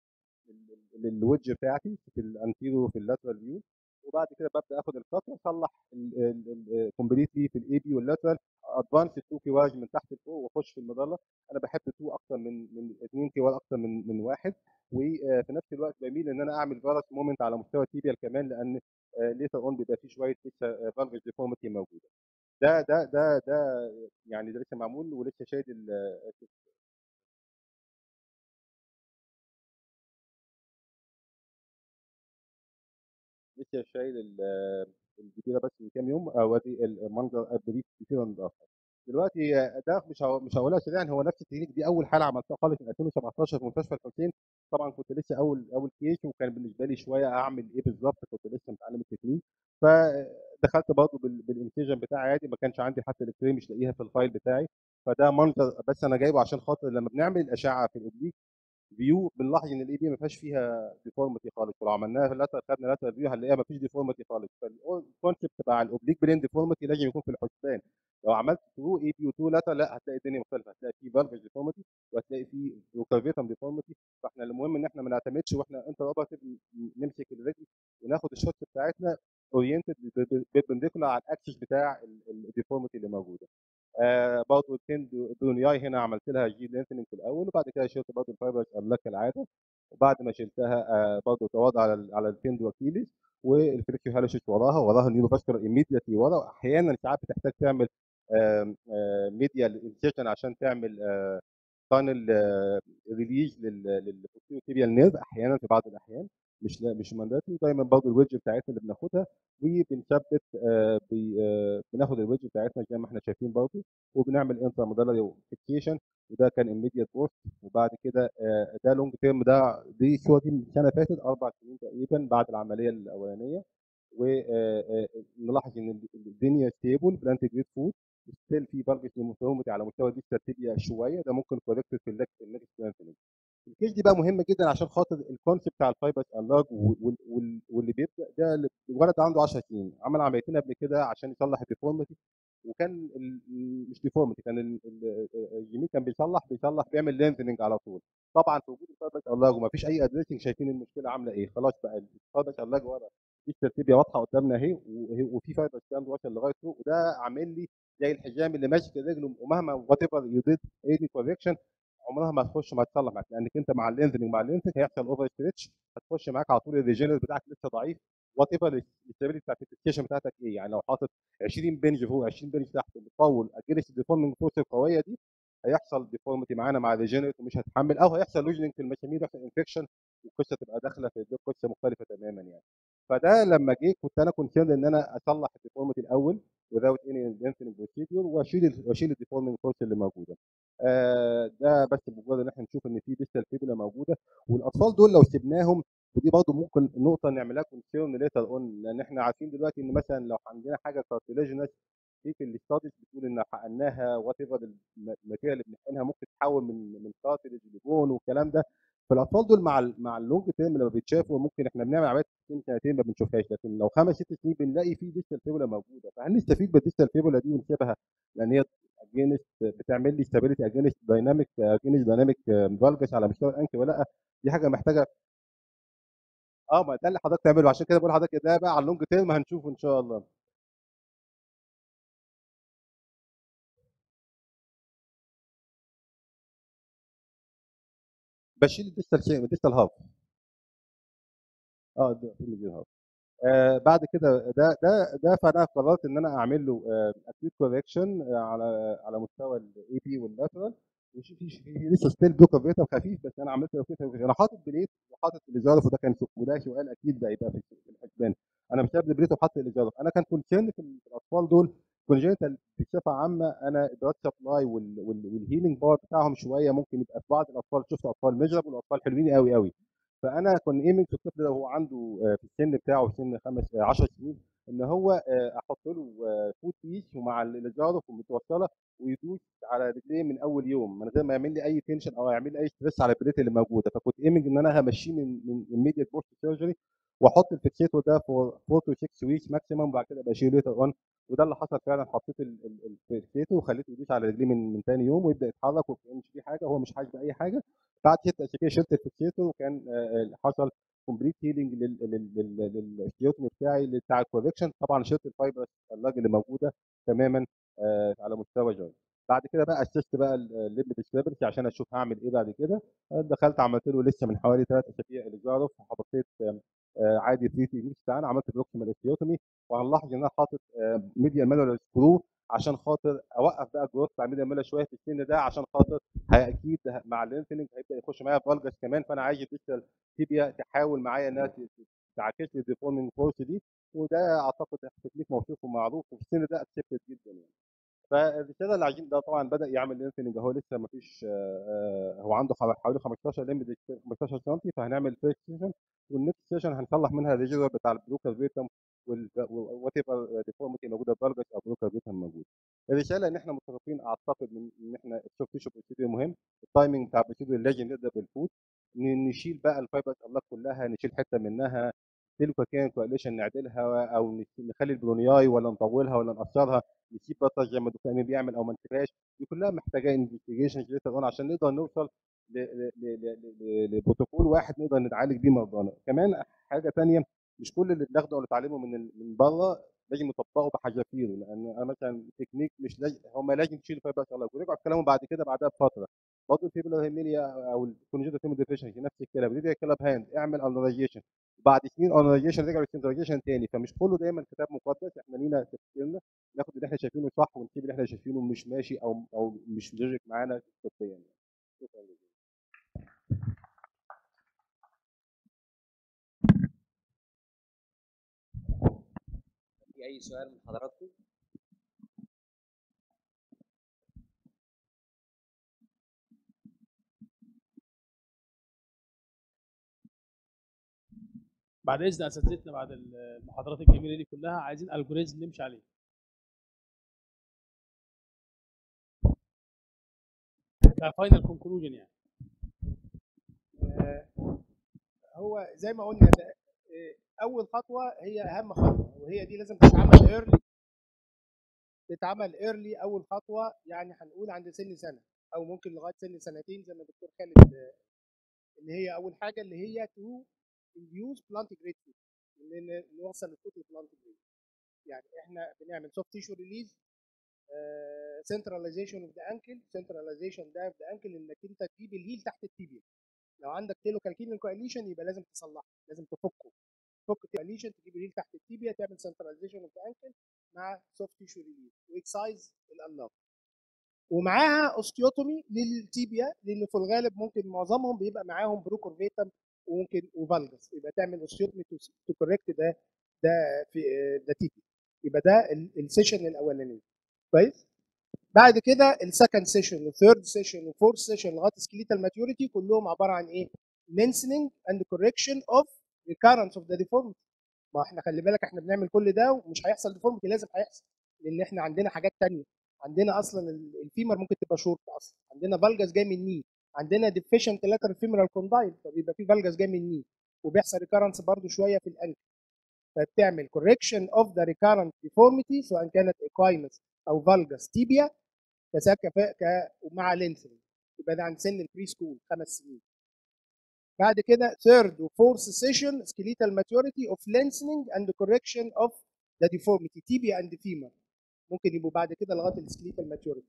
للوجه بتاعتي في الانتيرو في اللاترال فيو وبعد كده ببدا اخد الكات واصلح كومبليتلي في الاي بي واللاترال ادفانس 2 كي واج من تحت لفوق واخش في المظله انا بحب 2 اكتر من من 2 كي واج اكتر من من واحد وفي نفس الوقت بميل ان انا اعمل فيروس مومنت على مستوى التيبيال كمان لان ليتر اون بيبقى فيه شويه لسه فالفج ديفورميتي موجوده ده ده ده ده يعني ده لسه معمول ولسه شايل ال- لسه شايل ال- الجزيره بس من كام يوم او ادي المنظر البريف كتير اخر دلوقتي ده مش هو- مش هقولها سريعا هو نفس التكنيك دي اول حاله عملتها خالص من 2017 في مستشفى الحسين طبعا كنت لسه اول اول كيس وكان بالنسبه لي شويه اعمل ايه بالظبط كنت لسه متعلم التكنيك فدخلت برضه بال- بالانتيجن بتاعي عادي ما كانش عندي حتى الاكستريم مش لاقيها في الفايل بتاعي فده منظر بس انا جايبه عشان خاطر لما بنعمل الاشعه في الاوبليك فيو بنلاحظ ان الاي بي ما فيهاش فيها ديفورميتي خالص ولو عملناها في اللاتر خدنا لاتر فيو هنلاقيها ما فيش ديفورميتي خالص فالكونسيبت بتاع الاوبليك بلين ديفورميتي لازم يكون في الحسبان لو عملت ثرو اي بي و2 لاتر لا هتلاقي الدنيا مختلفه هتلاقي في فالفج ديفورميتي وهتلاقي في روكافيتم ديفورميتي فاحنا المهم ان احنا ما نعتمدش واحنا انت روبوتيف نمسك الرجل وناخد الشوت بتاعتنا اورينتد بيربنديكولار على الاكسس بتاع الديفورميتي اللي موجوده آه برضه التند دونياي هنا عملت لها جي لينثنينج في الاول وبعد كده شلت برضه الفايبرز املاك كالعاده وبعد ما شلتها آه برضه تواضع على ال- على التند وكيليس والفليكيو هالوشيس وراها وراها النيوروفاسكولار ايميديتلي ورا واحيانا ساعات بتحتاج تعمل ميديال انسيشن عشان تعمل فانل ريليز للبوستيريال نيرف احيانا في بعض الاحيان مش لا مش مانداتري دايما برضه الويدج بتاعتنا اللي بناخدها وبنثبت آه، بي- آه، بناخد الويدج بتاعتنا زي ما احنا شايفين برضه وبنعمل انتر مودالري فيكسيشن وده كان immediate بوست وبعد كده آه، ده لونج تيرم ده دي الصور دي من السنه اللي فاتت اربع سنين تقريبا بعد العمليه الاولانيه ونلاحظ ان الدنيا ستيبل بلانت جريد فود ستيل في بلغس للمساومه على مستوى دي تبقى شويه ده ممكن كوركت في الليك في النكست سترينثنينج الكيس دي بقى مهمه جدا عشان خاطر الكونسيبت بتاع الفايبرز انلاج واللي بيبدا ده اللي- الولد عنده 10 سنين عمل عمليتين قبل كده عشان يصلح الديفورميتي وكان ال- مش ديفورميتي كان ال- ال- الجميل كان بيصلح بيصلح بيعمل لينثنينج على طول طبعا في وجود الفايبرز انلاج وما فيش اي ادريسنج شايفين المشكله عامله ايه خلاص بقى الفايبرز انلاج ورا في الترتيبيه واضحه قدامنا اهي وهي- وفي فايبر ستاند واصل لغايه فوق وده عامل لي زي الحزام اللي ماسك الرجل ومهما وات ايفر يو ديد ايدي كوركشن عمرها ما هتخش ما هتصلح معاك لانك انت مع اللينزنج مع اللينزنج هيحصل اوفر ستريتش هتخش معاك على طول الريجينر بتاعك لسه ضعيف وات ايفر الاستابيليتي بتاعت الفيكسيشن بتاعتك ايه يعني لو حاطط 20 بنج فوق 20 بنج تحت وبتطول اجينست الديفورمينج فورس القويه دي هيحصل ديفورميتي معانا مع الريجينر ومش هتحمل او هيحصل لوجنج في المسامير يحصل انفكشن والقصه تبقى داخله في قصه مختلفه تماما يعني فده لما جه كنت انا كونسيرن ان انا اصلح الديفورميتي الاول without any lengthening procedure واشيل ال- واشيل الديفورمينج فورس اللي موجوده. آه، ده بس بمجرد ان احنا نشوف ان في ديستال فيبولا موجوده والاطفال دول لو سيبناهم ودي برضه ممكن نقطه نعملها كونسيرن ليتر اون لان احنا عارفين دلوقتي ان مثلا لو عندنا حاجه كارتيلاجينس في في الاستاديز بتقول ان حقناها وات ايفر الماتيريال اللي بنحقنها ممكن تتحول من من كارتلج لبون والكلام ده فالاطفال دول مع ال مع اللونج تيرم لما بيتشافوا ممكن احنا بنعمل عمليات سنتين سنتين ما بنشوفهاش لكن لو خمس ست سنين بنلاقي في ديستال فيبولا موجوده فهل نستفيد بالديستال فيبولا دي ونسيبها لان هي اجينست بتعمل لي ستابيليتي اجينست دايناميك اجينست دايناميك فالجس على مستوى الانكل ولا لا دي حاجه محتاجه اه ما ده اللي حضرتك تعمله عشان كده بقول لحضرتك ده بقى على اللونج تيرم هنشوفه ان شاء الله بشيل الديستال شيء الديستال هاف اه ده في الديستال هاف آه بعد كده ده ده ده فانا قررت ان انا اعمل له اكيوت كوركشن على على مستوى الاي بي واللاترال وفي في في لسه ستيل بلوك فيتم خفيف بس انا عملت له كده انا حاطط بليت وحاطط الازارف وده كان وده سؤال اكيد ده يبقى في في الحسبان انا مش هبدا بليت وحاطط الازارف انا كان كونسيرن في الاطفال دول كونجنتال بصفه عامه انا البلاد سبلاي والهيلينج باور بتاعهم شويه ممكن يبقى في بعض الاطفال شفت اطفال ميجربل واطفال حلوين قوي قوي فانا كنت ايمنج في الطفل ده وهو عنده آه، في السن بتاعه في سن خمس 10 سنين ان هو آه، احط له فود بيس ومع الجارف ومتوصله ويدوس على رجليه من اول يوم من غير ما يعمل لي اي تنشن او يعمل لي اي ستريس على البليت اللي موجوده فكنت ايمنج ان انا همشيه من من immediate بوست سيرجري واحط الفيكسيتور ده فور 4 تو 6 ويكس ماكسيمم وبعد كده بشيله ليتر اون وده اللي حصل فعلا حطيت ال- ال- الفيكسيتور وخليته يدوس على رجليه من من ثاني يوم ويبدا يتحرك ومش في حاجه هو مش حاسس باي حاجه بعد ست اسابيع شلت الفيكسيتور وكان آه، آه، حصل كومبليت هيلينج للاستيوتومي بتاعي بتاع الكوركشن طبعا شلت الفايبرس اللاج اللي موجوده تماما آه، على مستوى جوي بعد كده بقى اسست بقى الليب ديسكريبنسي عشان اشوف هعمل ايه بعد كده آه، دخلت عملت له لسه من حوالي ثلاث اسابيع الزارف وحطيت آه، آه، عادي 3 تكنيكس بتاعنا عملت بروكسيمال استيوتومي وهنلاحظ ان انا حاطط ميديال مانوال سكرو عشان خاطر اوقف بقى الجروث بتاع ميديال مانوال شويه في السن ده عشان خاطر هي- اكيد مع اللينثنج هيبدا يخش معايا فالجس كمان فانا عايز الديجيتال تيبيا تحاول معايا انها ت- ت- تعكس لي الديفورمينج فورس دي وده اعتقد تكليف موثوق ومعروف وفي السن ده اكسبتد جدا يعني فالرساله اللي عايزين ده طبعا بدا يعمل لينثنج هو لسه ما فيش هو عنده حوالي حوالي 15 لمب 15 سم فهنعمل فيرست سيشن والنكست سيشن هنصلح منها الريجولار بتاع البلوكر فيتم وات ايفر ديفورميتي موجوده فالجس او بلوكر فيتم موجود الرساله ان احنا متفقين اعتقد من ان احنا السوفت تيشو بروسيدور مهم التايمنج بتاع البروسيدور لازم نبدا بالفوت ن- نشيل بقى الفايبرز الله كلها نشيل حته منها تلك كان كواليشن نعدلها او نس- نخلي البرونياي ولا نطولها ولا نقصرها نسيب بطل زي ما الدكتور امين بيعمل او ما نسيبهاش دي كلها محتاجه انفستيجيشن عشان نقدر نوصل ل- ل- ل- ل- ل- لبروتوكول واحد نقدر نتعالج بيه مرضانا كمان حاجه تانية مش كل اللي بناخده او نتعلمه من ال- من بره لازم نطبقه بحذافيره لان انا مثلا تكنيك مش لازم هم لازم تشيلوا فيها بس الله ورجعوا اتكلموا بعد كده بعدها بفتره برضه الفيبرال هيميليا او الكونجنتال تيمو ديفيشنسي نفس الكلام دي كلاب هاند اعمل اناليزيشن بعد سنين اناليزيشن رجعوا للسنتراليزيشن تاني فمش كله دايما كتاب مقدس احنا لينا تفكيرنا ناخد اللي احنا شايفينه صح ونسيب اللي احنا شايفينه مش ماشي او او مش لوجيك معانا طبيا يعني شكرا جزيلا في اي سؤال من حضراتكم بعد اذن اساتذتنا بعد المحاضرات الجميله دي كلها عايزين الجوريزم نمشي عليه كفاينل كونكلوجن يعني آه، هو زي ما قلنا ده آه، اول خطوه هي اهم خطوه وهي دي لازم تتعمل ايرلي تتعمل ايرلي اول خطوه يعني هنقول عند سن سنه او ممكن لغايه سن سنتين زي ما الدكتور خالد آه، اللي هي اول حاجه اللي هي تو induce plant grade food ان نوصل الفوت لبلانت جريد يعني احنا بنعمل سوفت تيشو ريليز سنتراليزيشن اوف ذا انكل سنتراليزيشن ده اوف ذا انكل انك انت تجيب الهيل تحت التيبيا لو عندك تيلو كالكين كواليشن يبقى لازم تصلحه لازم تفكه تفك الكواليشن تجيب الهيل تحت التيبيا تعمل سنتراليزيشن اوف ذا انكل مع سوفت تيشو ريليز واكسايز الانلاف ومعاها اوستيوتومي للتيبيا لان في الغالب ممكن معظمهم بيبقى معاهم بروكورفيتم وممكن وفالجس يبقى تعمل اوستيوتومي تو كوريكت ده ده في ده تيبيا يبقى ده السيشن الاولاني كويس بعد كده السكند سيشن والثيرد سيشن والفورث سيشن لغايه سكليتال ماتيوريتي كلهم عباره عن ايه؟ لينسنج اند كوركشن اوف recurrence اوف ذا deformity ما احنا خلي بالك احنا بنعمل كل ده ومش هيحصل deformity لازم هيحصل لان احنا عندنا حاجات تانية عندنا اصلا ال- الفيمر ممكن تبقى شورت اصلا عندنا فالجاس جاي من الني عندنا ديفيشنت لاترال فيمورال كوندايل فبيبقى في فالجاس جاي من الني وبيحصل ريكارنس برضو شويه في الانكل فبتعمل كوركشن اوف ذا ريكارنت ديفورميتي سواء كانت ايكواينس او فالجاس تيبيا كساكا ك ومع لينسنج يبقى ده عند سن البري سكول خمس سنين بعد كده ثيرد وفورث سيشن سكيليتال ماتيوريتي اوف لينسنج اند كوركشن اوف ذا ديفورميتي تيبيا اند فيمر ممكن يبقوا بعد كده لغايه السكليتال ماتيوريتي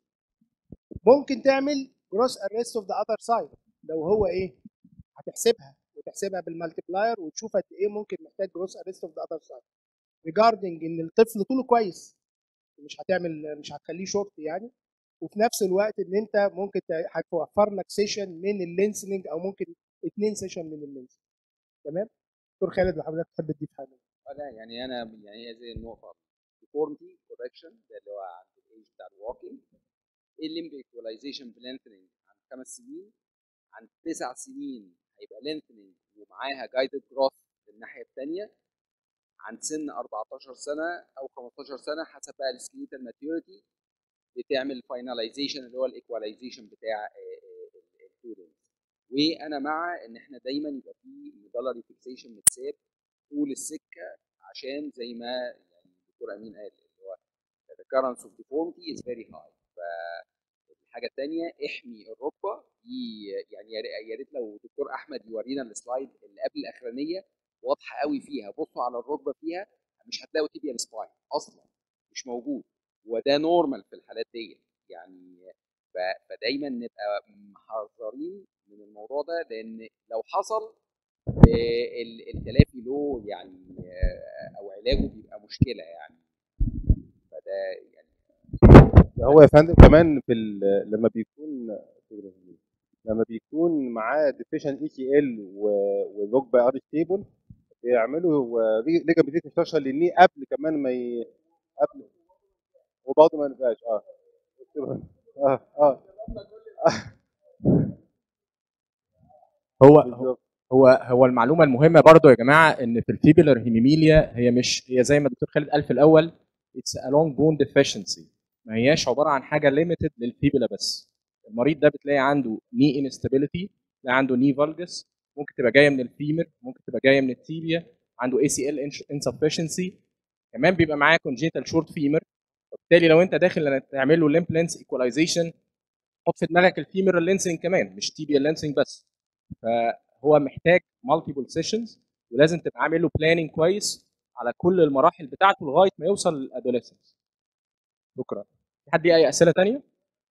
ممكن تعمل جروس اريست اوف ذا اذر سايد لو هو ايه هتحسبها وتحسبها بالمالتيبلاير وتشوف قد ايه ممكن محتاج جروس اريست اوف ذا اذر سايد ريجاردنج ان الطفل طوله كويس مش هتعمل مش هتخليه شورت يعني وفي نفس الوقت ان انت ممكن ت- هتوفر لك سيشن من اللينسنج او ممكن اثنين سيشن من اللينسنج تمام دكتور خالد لو حضرتك تحب تضيف حاجه لا يعني انا يعني هي زي النقطه ديفورمتي كوركشن ده اللي هو عند الايج بتاع الوالكينج الليمب ايكواليزيشن بلينثنينج عند خمس سنين عند تسع سنين هيبقى لينثنينج ومعاها جايدد جروث الناحيه الثانيه عند سن 14 سنه او 15 سنه حسب بقى السكيليتال ماتيوريتي بتعمل فايناليزيشن اللي هو الايكواليزيشن بتاع الستودنتس وانا مع ان احنا دايما يبقى في ميدالري فيكسيشن متساب طول السكه عشان زي ما يعني الدكتور امين قال اللي هو the recurrence of deformity is very high فالحاجه الثانيه احمي الركبه دي يعني يا ري- يا ريت لو دكتور احمد يورينا السلايد اللي قبل الاخرانيه واضحه قوي فيها بصوا على الركبه فيها مش هتلاقوا تيبيال سباين اصلا مش موجود وده نورمال في الحالات دي يعني ف- فدايما نبقى محذرين من الموضوع ده لان لو حصل آه، ال- التلافي له يعني آه، او علاجه بيبقى مشكله يعني فده يعني هو يا فندم كمان في ال- لما بيكون لما بيكون معاه ديفيشن اي سي ال والركبه ار ستيبل بيعملوا ليجا بديت انتشر للني قبل كمان ما ي... قبل وبرضه ما ينفعش اه اه اه هو بالظبط هو هو المعلومه المهمه برضو يا جماعه ان في الفيبولار هيميميليا هي مش هي زي ما الدكتور خالد قال في الاول اتس a long bone deficiency ما هياش عباره عن حاجه ليميتد للفيبولا بس المريض ده بتلاقي عنده ني انستابيليتي تلاقي عنده ني فالجس ممكن تبقى جايه من الفيمر ممكن تبقى جايه من التيبيا عنده اي سي ال insufficiency كمان بيبقى معاه congenital short femur وبالتالي لو انت داخل تعمل له limb length equalization حط في دماغك الفيمر لينسنج كمان مش تيبيا لينسنج بس فهو محتاج مالتيبل سيشنز ولازم تبقى عامل له بلاننج كويس على كل المراحل بتاعته لغايه ما يوصل للادوليسنس شكرا في حد ليه اي اسئله تانية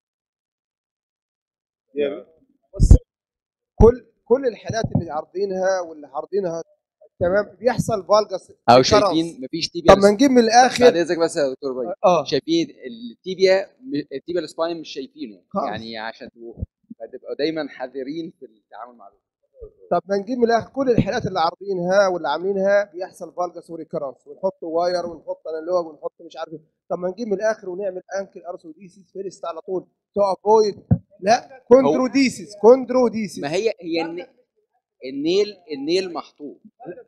بص كل كل الحالات اللي عارضينها واللي عارضينها تمام بيحصل فالجس او recurrence. شايفين مفيش تيبيا طب ما نجيب من بعد الاخر اذنك بس يا دكتور باي اه شايفين التيبيا التيبيا السباين مش شايفينه خالص. يعني عشان تبقوا فتبقوا دايما حذرين في التعامل مع ده طب ما نجيب من الاخر كل الحالات اللي عارضينها واللي عاملينها بيحصل فالجس وريكرنس ونحط واير ونحط انالوج ونحط مش عارف إيه. طب ما نجيب من الاخر ونعمل انكل ارثوديسيس فيرست على طول تو افويد لا كوندروديسيس كوندروديسيس ما هي هي الن- النيل النيل محطوط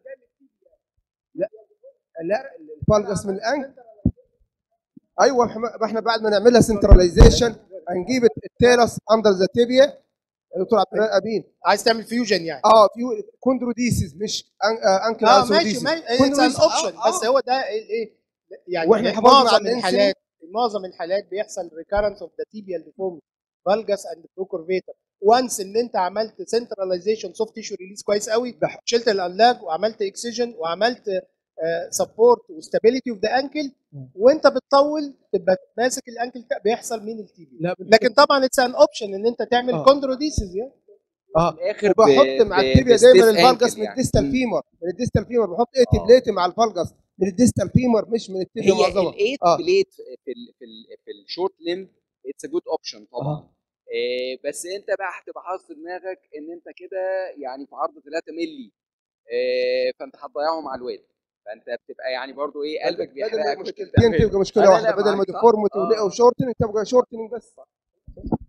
لا الفالجس من الانكل ايوه إحنا- ما احنا بعد ما نعملها سنتراليزيشن هنجيب التيرس اندر ذا تيبيا يا دكتور عبد الرحمن امين عايز تعمل فيوجن يعني اه في كوندروديسيس مش أن- آه، انكل اه ارثوديسيس ماشي ماشي اتس ان كوندروديسيس. اوبشن آه، بس آه. هو ده الايه يعني واحنا حفظنا على معظم الانسولين. الحالات معظم الحالات بيحصل ريكارنس اوف ذا تيبيال ديفورميتي فالجاس اند بروكورفيتر وانس ان انت عملت سنتراليزيشن سوفت تيشو ريليز كويس قوي شلت الانلاج وعملت اكسجن وعملت سبورت وستابيليتي اوف ذا انكل وانت بتطول تبقى ماسك الانكل بيحصل مين التيبيا لا لكن طبعا اتس ان اوبشن ان انت تعمل آه. كوندروديسيس يعني اه في الاخر وبحط مع التيبيا دايما الفالجس من الديستال فيمر فيمر من الديستال فيمر بحط ايه آه. تبليتي مع الفالجس من الديستال فيمر مش من التيبيا هي معظمها الايت آه. بليت في ال في ال في الشورت ليمب اتس ا جود اوبشن طبعا آه. إيه بس انت بقى هتبقى حاطط في دماغك ان انت كده يعني في عرض 3 مللي إيه فانت هتضيعهم على الواد فانت بتبقى يعني برضو ايه قلبك بدل بيحرقك ما وأنت مشكلتين بتعمله. تبقى مشكله آه، لا، واحده لا، بدل ما معاك صح. ديفورمتي آه. ولقوا شورتنج تبقى شورتنج بس